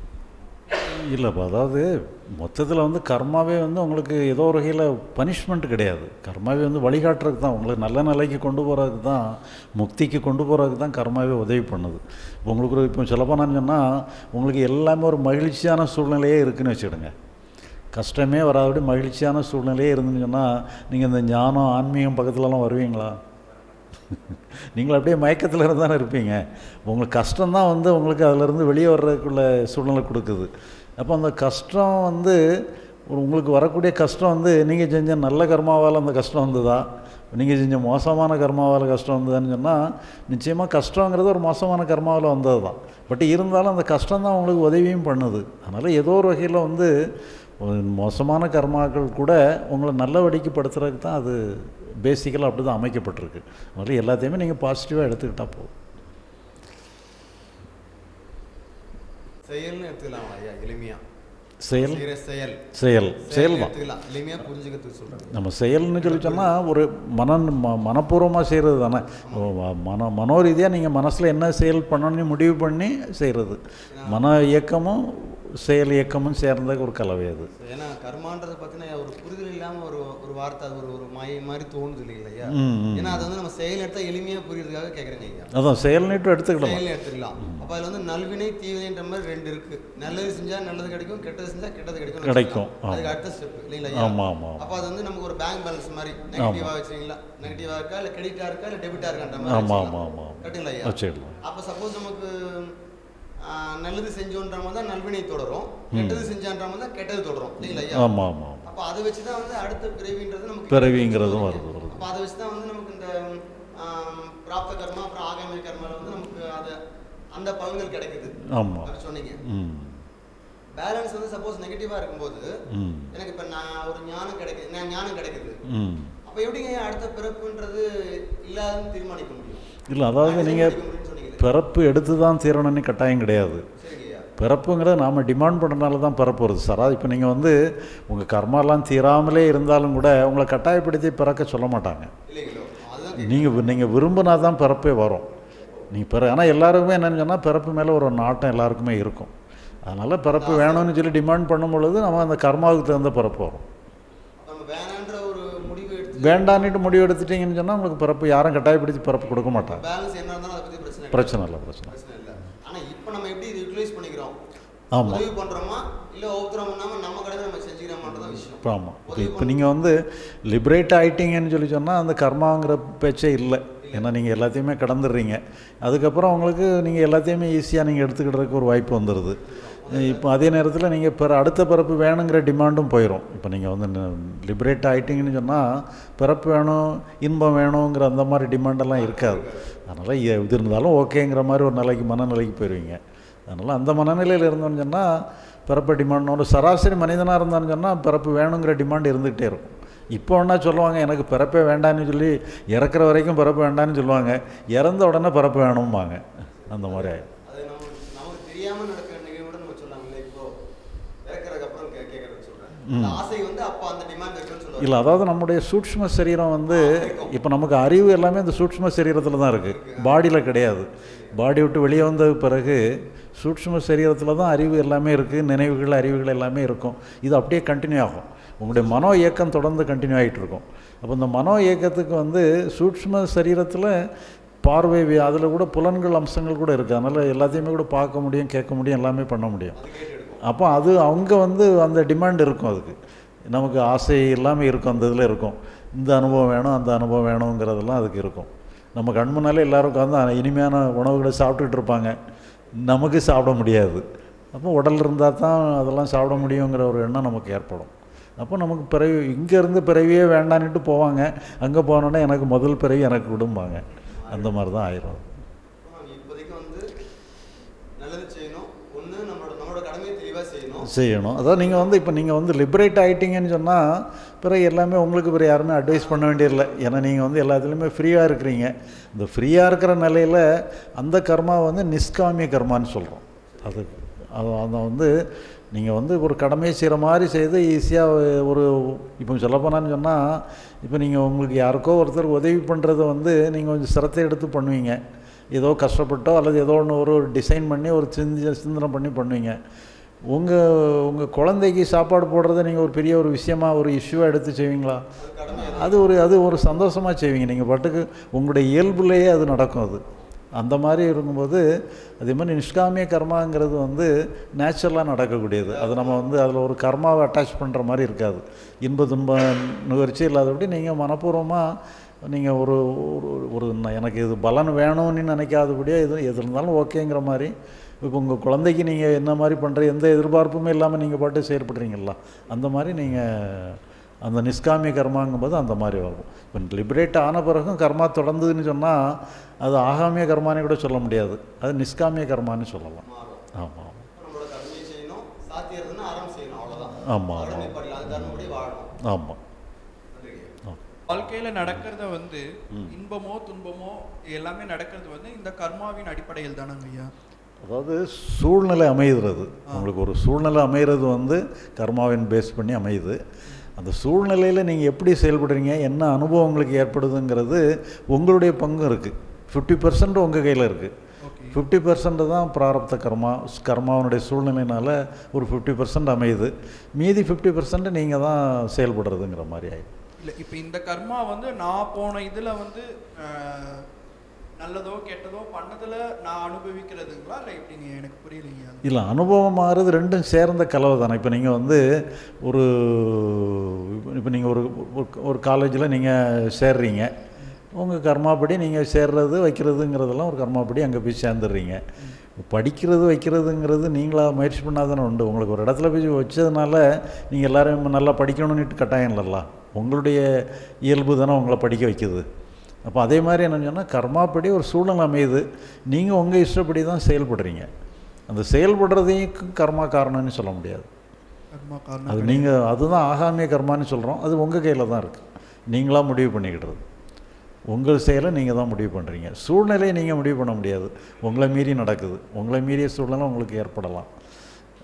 இல்லைப்பா அதாவது மொத்தத்தில் வந்து கர்மாவே வந்து உங்களுக்கு ஏதோ ஒரு வகையில் பனிஷ்மெண்ட் கிடையாது கர்மாவே வந்து வழிகாட்டுறதுக்கு தான் உங்களை நல்ல நிலைக்கு கொண்டு போகிறதுக்கு தான் முக்திக்கு கொண்டு போகிறதுக்கு தான் கர்மாவே உதவி பண்ணுது இப்போ உங்களுக்கு ஒரு இப்போ சொல்லப்போனான்னு சொன்னால் உங்களுக்கு எல்லாமே ஒரு மகிழ்ச்சியான சூழ்நிலையே இருக்குன்னு வச்சுக்கிடுங்க கஷ்டமே வராதபடி மகிழ்ச்சியான சூழ்நிலையே இருந்துன்னு சொன்னால் நீங்கள் இந்த ஞானம் ஆன்மீகம் பக்கத்துலலாம் வருவீங்களா நீங்கள் அப்படியே மயக்கத்தில் இருந்து தானே இருப்பீங்க உங்களுக்கு கஷ்டம்தான் வந்து உங்களுக்கு அதிலிருந்து வெளியே வர்றதுக்குள்ள சூழ்நிலை கொடுக்குது அப்போ அந்த கஷ்டம் வந்து ஒரு உங்களுக்கு வரக்கூடிய கஷ்டம் வந்து நீங்கள் செஞ்ச நல்ல கர்மாவால் அந்த கஷ்டம் வந்ததா நீங்கள் செஞ்ச மோசமான கர்மாவால் கஷ்டம் வந்ததுன்னு சொன்னால் நிச்சயமாக கஷ்டங்கிறது ஒரு மோசமான கர்மாவில் வந்தது தான் பட் இருந்தாலும் அந்த கஷ்டம் தான் உங்களுக்கு உதவியும் பண்ணுது அதனால் ஏதோ ஒரு வகையில் வந்து ஒரு மோசமான கர்மாக்கள் கூட உங்களை நல்ல வழிக்கு படுத்துறதுக்கு தான் அது பேசிக்கலாக அப்படி தான் அமைக்கப்பட்டிருக்கு அதனால் எல்லாத்தையுமே நீங்கள் பாசிட்டிவாக எடுத்துக்கிட்டால் போதும் செயல்னு எடுத்துக்கலாம் ஐயா எளிமையா செயல் செய்யற செயல் செயல் செயல் தான் எடுத்துக்கலாம் எளிமையா புரிஞ்சுக்கிறதுக்கு சொல்றேன் நம்ம செயல்னு சொல்லி சொன்னால் ஒரு மன ம மனப்பூர்வமாக செய்கிறது தானே ஓ, ம- மன மனோரீதியாக நீங்கள் மனசில் என்ன செயல் பண்ணணும்னு முடிவு பண்ணி செய்கிறது மன இயக்கமும் செயல் இயக்கமும் சேர்ந்த ஒரு கலவை அது ஏன்னா கர்மான்றது பார்த்தீங்கன்னா ஒரு புரிதல் இல்லாம ஒரு ஒரு வார்த்தை அது ஒரு ஒரு மாயை மாதிரி தோணுது இல்லையா ம், ம். ஏன்னா அது வந்து நம்ம செயல் எடுத்தா எளிமையா புரியறதுக்காக கேட்குறேங்க ஐயா அதான் செயல் நீட்டும் எடுத்துக்கிடலாம் செயல் எடுத்துக்கலாம் அப்ப அதுல வந்து நல்வினை தீவினைன்ற மாதிரி ரெண்டு இருக்கு நல்லது செஞ்சா நல்லது கிடைக்கும் கெட்டது செஞ்சா கெட்டது கிடைக்கும் கிடைக்கும், ஆமா. அதுக்கு அடுத்த ஸ்டெப் இல்லைங்களா ஐயா? ஆமா, ஆமா, ஆமா. அப்ப அது வந்து நமக்கு ஒரு பேங்க் பேலன்ஸ் மாதிரி நெகட்டிவா வச்சுங்களா நெகட்டிவா இருக்கா இல்ல கிரெடிட்டா இருக்கா இல்ல டெபிட்டா இருக்கான்ற மாதிரி ஆமா, வச்சுக்கலாம். ஆமா, ஆமா. கரெக்ட்டுங்களா ஐயா வச்சுக்கலாம். அப்ப சப்போஸ் நமக்கு ஆ, நல்லது செஞ்சோன்ற மாதிரி தான் நல்வினை தொடரும் கெட்டது செஞ்சான்ற மாதிரி தான் கெட்டது தொடரும் இல்லைங்களா ஐயா ஆமா, ஆமா, ஆமா. அப்ப அதை வச்சு தான் வந்து அடுத்த பிறவின்றது நமக்கு பிறவிங்கிறதும் வருது, வருது. அப்ப அதை வச்சு தான் வந்து நமக்கு இந்த ஆம், பிராப்த கர்மா அப்புறம் ஆகாமி கர்மால வந்து நமக்கு அது அந்த பலன்கள் கிடைக்குது ஆமா. அப்படி சொன்னீங்க ம் பேலன்ஸ் வந்து சப்போஸ் நெகட்டிவா இருக்கும்போது ம் எனக்கு இப்ப நான் ஒரு ஞானம் கிடைக்குது நான் ஞானம் கிடைக்குது ம் அப்ப எப்படிங்க அடுத்த பிறப்புன்றது இல்லாதுன்னு தீர்மானிக்க முடியும் இல்லை அதாவது நான் நீங்கள் தீர்மானிக்க முடியும்னு சொன்னீங்களே. பிறப்பு எடுத்து தான் தீரணும்னு கட்டாயம் கிடையாது சரிங்கய்யா பிறப்புங்கிறத நாம் டிமாண்ட் பண்ணுறதுனால தான் பிறப்பு வருது சார் அது இப்போ நீங்கள் வந்து உங்கள் கர்மாலாம் தீராமலே இருந்தாலும் கூட உங்களை கட்டாயப்படுத்தி பிறக்க சொல்ல மாட்டாங்க இல்லைங்களோ அதுதான் நீங்கள் நீங்கள் விரும்பினா தான் பிறப்பே வரும் நீங்கள் பிற ஆனால் எல்லாருக்குமே என்னன்னு சொன்னால் பிறப்பு மேலே ஒரு நாட்டம் எல்லாருக்குமே இருக்கும் அதனால் பிறப்பு வேணும்னு சொல்லி டிமாண்ட் பண்ணும் பொழுது நம்ம அந்த கர்மாவுக்கு தகுந்த பிறப்பு வரும் அப்ப நம்ம வேணான்ற ஒரு முடிவு எடுத்து வேண்டான்னுட்டு முடிவு எடுத்துட்டீங்கன்னு சொன்னால் உங்களுக்கு பிறப்பு யாரும் கட்டாயப்படுத்தி பிறப்பு கொடுக்க மாட்டாங்க பேலன்ஸ் என்ன இருந்தாலும் அதை பத்தி பிரச்சனை இல்லை. பிரச்சனை இல்லை பிரச்சனை இல்லை. பிரச்சனை இல்லை ஆனா இப்போ நம்ம எப்படி இதை யூட்டிலைஸ் பண்ணிக்கிறோம் ஆமாம் உதவி பண்றோமா இல்ல ஒவ்வொருத்தரம் பண்ணாம நம்ம கடமை நம்ம செஞ்சுக்கிறோமான்றதான் விஷயம் இப்போ ஆமாம் இப்போ இப்போ நீங்கள் வந்து லிபரேட் ஆயிட்டீங்கன்னு சொல்லி சொன்னால் அந்த கர்மாங்கிற பேச்சே இல்லை ஏன்னா நீங்கள் எல்லாத்தையுமே கடந்துடுறீங்க அதுக்கப்புறம் உங்களுக்கு நீங்கள் எல்லாத்தையுமே ஈஸியாக நீங்கள் எடுத்துக்கிடுறதுக்கு ஒரு வாய்ப்பு வந்துடுது இப்போ அதே நேரத்தில் நீங்கள் பிற அடுத்த பிறப்பு வேணுங்கிற டிமாண்டும் போயிடும் இப்போ நீங்கள் வந்து லிபரேட் ஆகிட்டீங்கன்னு சொன்னால் பிறப்பு வேணும் இன்பம் வேணுங்கிற அந்த மாதிரி டிமாண்டெல்லாம் இருக்காது அதனால் இது இருந்தாலும் ஓகேங்கிற மாதிரி ஒரு நிலைக்கு மனநிலைக்கு போயிடுவீங்க அதனால் அந்த மனநிலையில் இருந்தோம்னு சொன்னால் பிறப்பு டிமாண்ட் ஒரு சராசரி மனிதனாக இருந்தான்னு சொன்னால் பிறப்பு வேணுங்கிற டிமாண்ட் இருந்துகிட்டே இருக்கும் இப்போ ஒன்றா சொல்லுவாங்க எனக்கு பிறப்பே வேண்டான்னு சொல்லி இறக்குற வரைக்கும் பிறப்பு வேண்டான்னு சொல்லுவாங்க இறந்த உடனே பிறப்பு வேணும்பாங்க அந்த மாதிரி ஆயிடும் அது நம்ம நமக்கு தெரியாம நடக்கிற நிகழ்வோட நம்ம சொல்லாங்கல்ல இப்போ இறக்குறதுக்கு அப்புறம் கே கேட்கறது சொல்றேன் அந்த ஆசை வந்து அப்போ அந்த டிமாண்ட் இருக்குன்னு சொல்லுவாங்க இல்லை அதாவது நம்முடைய சூட்ச்ம சரீரம் வந்து இப்போ நமக்கு அறிவு எல்லாமே இந்த சூட்ச்ம சரீரத்தில் தான் இருக்குது பாடியில் கிடையாது பாடி விட்டு வெளியே வந்த பிறகு சூட்ச்ம சரீரத்தில் தான் அறிவு எல்லாமே இருக்குது நினைவுகள் அறிவுகள் எல்லாமே இருக்கும் இது அப்படியே கண்டினியூ ஆகும் உங்களுடைய மனோ இயக்கம் தொடர்ந்து கண்டினியூ ஆகிட்டு இருக்கும் அப்போ இந்த மனோ இயக்கத்துக்கு வந்து சூட்ச்ம சரீரத்தில் பார்வை அதில் கூட புலன்கள் அம்சங்கள் கூட இருக்குது அதனால் எல்லாத்தையுமே கூட பார்க்க முடியும் கேட்க முடியும் எல்லாமே பண்ண முடியும் அப்போ அது அவங்க வந்து அந்த டிமாண்ட் இருக்கும் அதுக்கு நமக்கு ஆசை எல்லாமே இருக்கும் அந்த இதில் இருக்கும் இந்த அனுபவம் வேணும் அந்த அனுபவம் வேணுங்கிறதெல்லாம் அதுக்கு இருக்கும் நம்ம கண் முன்னாலே எல்லாரும் உட்காந்து இனிமையான உணவுகளை சாப்பிட்டுட்டு இருப்பாங்க நமக்கு சாப்பிட முடியாது அப்போ உடல் இருந்தால் தான் அதெல்லாம் சாப்பிட முடியுங்கிற ஒரு எண்ணம் நமக்கு ஏற்படும் அப்போ நமக்கு பிறவி இங்கேருந்து பிறவியே வேண்டான்னுட்டு போவாங்க அங்கே போனோன்னே எனக்கு முதல் பிறவி எனக்கு விடும்பாங்க அந்த மாதிரி தான் ஆயிரும் நம்ம இப்போதைக்கு வந்து நல்லது செய்யணும் ஒண்ணு நம்மளோட நம்மளோட கடமையை தெளிவா செய்யணும் செய்யணும் அதாவது நீங்கள் வந்து இப்போ நீங்கள் வந்து லிபரேட் ஆகிட்டீங்கன்னு சொன்னால் பிறகு எல்லாமே உங்களுக்கு பிறகு யாருமே அட்வைஸ் பண்ண வேண்டியதில்லை ஏன்னா நீங்கள் வந்து எல்லாத்துலேயுமே ஃப்ரீயாக இருக்கிறீங்க இந்த ஃப்ரீயாக இருக்கிற நிலையில் அந்த கர்மா வந்து நிஷ்காமிய கர்மான்னு சொல்கிறோம் அது அது அதை வந்து நீங்கள் வந்து ஒரு கடமையை செய்கிற மாதிரி செய்து ஈஸியாக ஒரு இப்போ சொல்லப்போனான்னு சொன்னால் இப்போ நீங்கள் உங்களுக்கு யாருக்கோ ஒருத்தர் உதவி பண்ணுறத வந்து நீங்கள் கொஞ்சம் சிரத்தை எடுத்து பண்ணுவீங்க ஏதோ கஷ்டப்பட்டோ அல்லது ஏதோ ஒன்று ஒரு டிசைன் பண்ணி ஒரு சிந்தி சிந்தனை பண்ணி பண்ணுவீங்க உங்கள் உங்கள் குழந்தைக்கு சாப்பாடு போடுறத நீங்கள் ஒரு பெரிய ஒரு விஷயமா ஒரு இஷ்யூவாக எடுத்து செய்வீங்களா அது ஒரு அது ஒரு சந்தோஷமாக செய்வீங்க நீங்கள் பாட்டுக்கு உங்களுடைய இயல்புலேயே அது நடக்கும் அது அந்த மாதிரி இருக்கும்போது அதே மாதிரி நிஷ்காமிய கர்மாங்கிறது வந்து நேச்சுரலாக நடக்கக்கூடியது அது நம்ம வந்து அதில் ஒரு கர்மாவை அட்டாச் பண்ணுற மாதிரி இருக்காது இன்ப துன்ப நுகர்ச்சி இல்லாதபடி நீங்கள் மனப்பூர்வமாக நீங்கள் ஒரு ஒரு- ஒரு ந- எனக்கு இது பலன் வேணும்னு நினைக்காதபடியே எது எது இருந்தாலும் ஓகேங்கிற மாதிரி இப்போ உங்கள் குழந்தைக்கு நீங்கள் என்ன மாதிரி பண்ணுற எந்த எதிர்பார்ப்புமே இல்லாமல் நீங்கள் பாட்டு செயல்படுறீங்களா அந்த மாதிரி நீங்கள் அந்த நிஷ்காமிய கர்மாங்கும்போது அந்த மாதிரி வரும் இப்போ லிபரேட் ஆன பிறகும் கர்மா தொடர்ந்ததுன்னு சொன்னால் அது ஆகாமிய கர்மான்னு கூட சொல்ல முடியாது அது நிஷ்காமிய கர்மான்னு சொல்லலாம் ஆமாம் அப்ப நம்மளோட கடமையை செய்யணும் சாத்தியம் இருந்ததுன்னா ஆரம்பம் செய்யணும் அவ்வளவுதான் ஆமாம் அதோட ஆமாம் நிப்பாட்டலாம் அது தர்மப்படி வாழணும் ஆமாம் நன்றிங்க வாழ்க்கையில் நடக்கிறத வந்து இன்பமோ துன்பமோ எல்லாமே நடக்கிறது வந்து இந்த கர்மாவின் அடிப்படையில் தானங்க ஐயா அதாவது சூழ்நிலை அமைகிறது உங்களுக்கு ஒரு சூழ்நிலை அமைகிறது வந்து கர்மாவின் பேஸ் பண்ணி அமையுது அந்த சூழ்நிலையில் நீங்கள் எப்படி செயல்படுறீங்க என்ன அனுபவம் உங்களுக்கு ஏற்படுதுங்கிறது உங்களுடைய பங்கும் இருக்குது ஃபிஃப்டி பர்சன்ட் உங்கள் கையில் இருக்குது ஃபிஃப்டி பர்சன்ட் தான் பிராரப்த கர்மா கர்மாவனுடைய சூழ்நிலையினால ஒரு ஃபிஃப்டி பர்சன்ட் அமையுது மீதி ஃபிஃப்டி பர்சன்ட் நீங்கள் தான் செயல்படுறதுங்கிற மாதிரி ஆயிடும் இல்லை இப்போ இந்த கர்மா வந்து நான் போன இதில் வந்து அஹ், நல்லதோ கெட்டதோ பண்ணதில் நான் அனுபவிக்கிறதுங்களா இல்லை எப்படிங்க எனக்கு புரியலைங்க அது. இல்லை அனுபவம் மாறுறது ரெண்டும் சேர்ந்த கலவை தானே இப்போ நீங்கள் வந்து ஒரு இப்போ நீங்கள் ஒரு ஒரு- ஒரு காலேஜில் நீங்கள் சேர்றீங்க உங்கள் கர்மாப்படி நீங்கள் சேர்றது வைக்கிறதுங்கிறதெல்லாம் ஒரு கர்மாப்படி அங்கே போய் சேர்ந்துடுறீங்க படிக்கிறது வைக்கிறதுங்கிறது நீங்களாக முயற்சி பண்ணாதானே உண்டு உங்களுக்கு ஒரு இடத்துல போய் வச்சதுனால நீங்கள் எல்லாரும் நல்லா படிக்கணும்னுட்டு கட்டாயம் இல்லைல்ல உங்களுடைய இயல்பு தானே உங்களை படிக்க வைக்குது அப்போ அதே மாதிரி என்ன சொன்னால் கர்மாப்படி ஒரு சூழ்நிலை அமையுது நீங்கள் உங்கள் இஷ்டப்படி தான் செயல்படுறீங்க அந்த செயல்படுறதையும் கர்மா காரணம்னு சொல்ல முடியாது கர்மா காரணம் அது நீங்கள் அதுதான் ஆகாமிய கர்மான்னு சொல்கிறோம் அது உங்கள் கையில் தான் இருக்குது நீங்களாக முடிவு பண்ணிக்கிடுறது உங்கள் செயலை நீங்கள் தான் முடிவு பண்ணுறீங்க சூழ்நிலையை நீங்கள் முடிவு பண்ண முடியாது உங்களை மீறி நடக்குது உங்களை மீறிய சூழ்நிலை உங்களுக்கு ஏற்படலாம்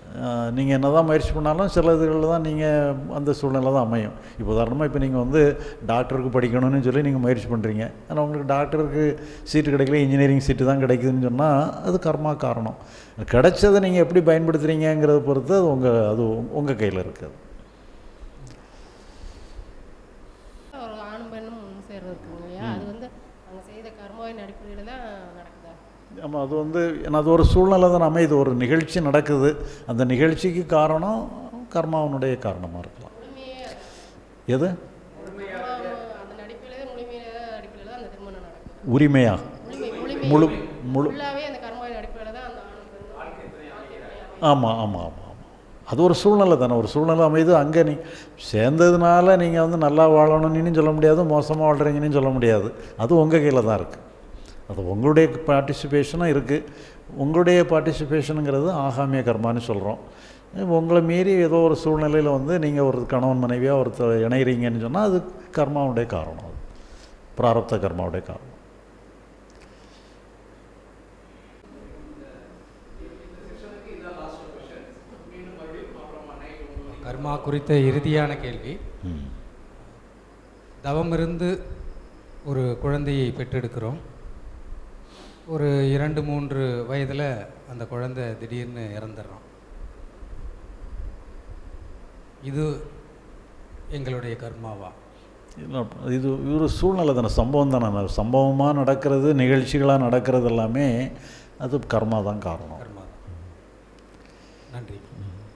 நீங்கள் என்ன தான் முயற்சி பண்ணாலும் சில இதுகளில் தான் நீங்கள் அந்த சூழ்நிலை தான் அமையும் இப்போ உதாரணமாக இப்போ நீங்கள் வந்து டாக்டருக்கு படிக்கணும்னு சொல்லி நீங்கள் முயற்சி பண்ணுறீங்க ஆனால் உங்களுக்கு டாக்டருக்கு சீட்டு கிடைக்கல இன்ஜினியரிங் சீட்டு தான் கிடைக்குதுன்னு சொன்னால் அது கர்மா காரணம் கிடைச்சதை நீங்கள் எப்படி பயன்படுத்துகிறீங்கிறத பொறுத்து அது உங்கள் அது உங்கள் கையில் இருக்குது ஒரு ஆணும் பெண்ணும் ஒன்று சேர்றது இருக்குங்க இல்லையா அது வந்து அவங்க செய்த கர்மாவின் அடிப்படையில் தான் நடக்குதா ஆமாம் அது வந்து ஏன்னா அது ஒரு சூழ்நிலை தான் அமையுது ஒரு நிகழ்ச்சி நடக்குது அந்த நிகழ்ச்சிக்கு காரணம் கர்மாவனுடைய காரணமாக இருக்கலாம் எது அதன் அடிப்படையில் தான் முழுமையான அடிப்படையில் தான் அந்த திருமணம் நடக்குது உரிமையா முழுமை முழுமை முழு முழு ஃபுல்லாகவே அந்த கர்மாவின் அடிப்படையில் தான் அந்த ஆணும் பெண்ணும் ஆமாம் ஆமாம் ஆமாம் ஆமாம் அது ஒரு சூழ்நிலை தானே ஒரு சூழ்நிலை அமையுது அங்கே நீ சேர்ந்ததுனால நீங்கள் வந்து நல்லா வாழணும்னு சொல்ல முடியாது மோசமாக வாழ்கிறீங்கன்னு சொல்ல முடியாது அது உங்கள் கையில் தான் இருக்குது அது உங்களுடைய பார்ட்டிசிபேஷனும் இருக்குது உங்களுடைய பார்ட்டிசிபேஷனுங்கிறது ஆகாமிய கர்மான்னு சொல்கிறோம் உங்களை மீறி ஏதோ ஒரு சூழ்நிலையில் வந்து நீங்கள் ஒரு கணவன் மனைவியாக ஒருத்தர் இணைகிறீங்கன்னு சொன்னால் அது கர்மாவுடைய காரணம் அது பிராரப்த கர்மாவுடைய காரணம் கர்மா குறித்த இறுதியான கேள்வி ம் தவமிருந்து ஒரு குழந்தையை பெற்றெடுக்கிறோம் ஒரு இரண்டு மூன்று வயதில் அந்த குழந்தை திடீர்னு இறந்துடுறோம் இது எங்களுடைய கர்மாவா இல்லை, இது ஒரு சூழ்நிலை தானே சம்பவம் தானே சம்பவமாக நடக்கிறது நிகழ்ச்சிகளாக நடக்கிறது எல்லாமே அது கர்மா தான் காரணம் கர்மா நன்றி ம்.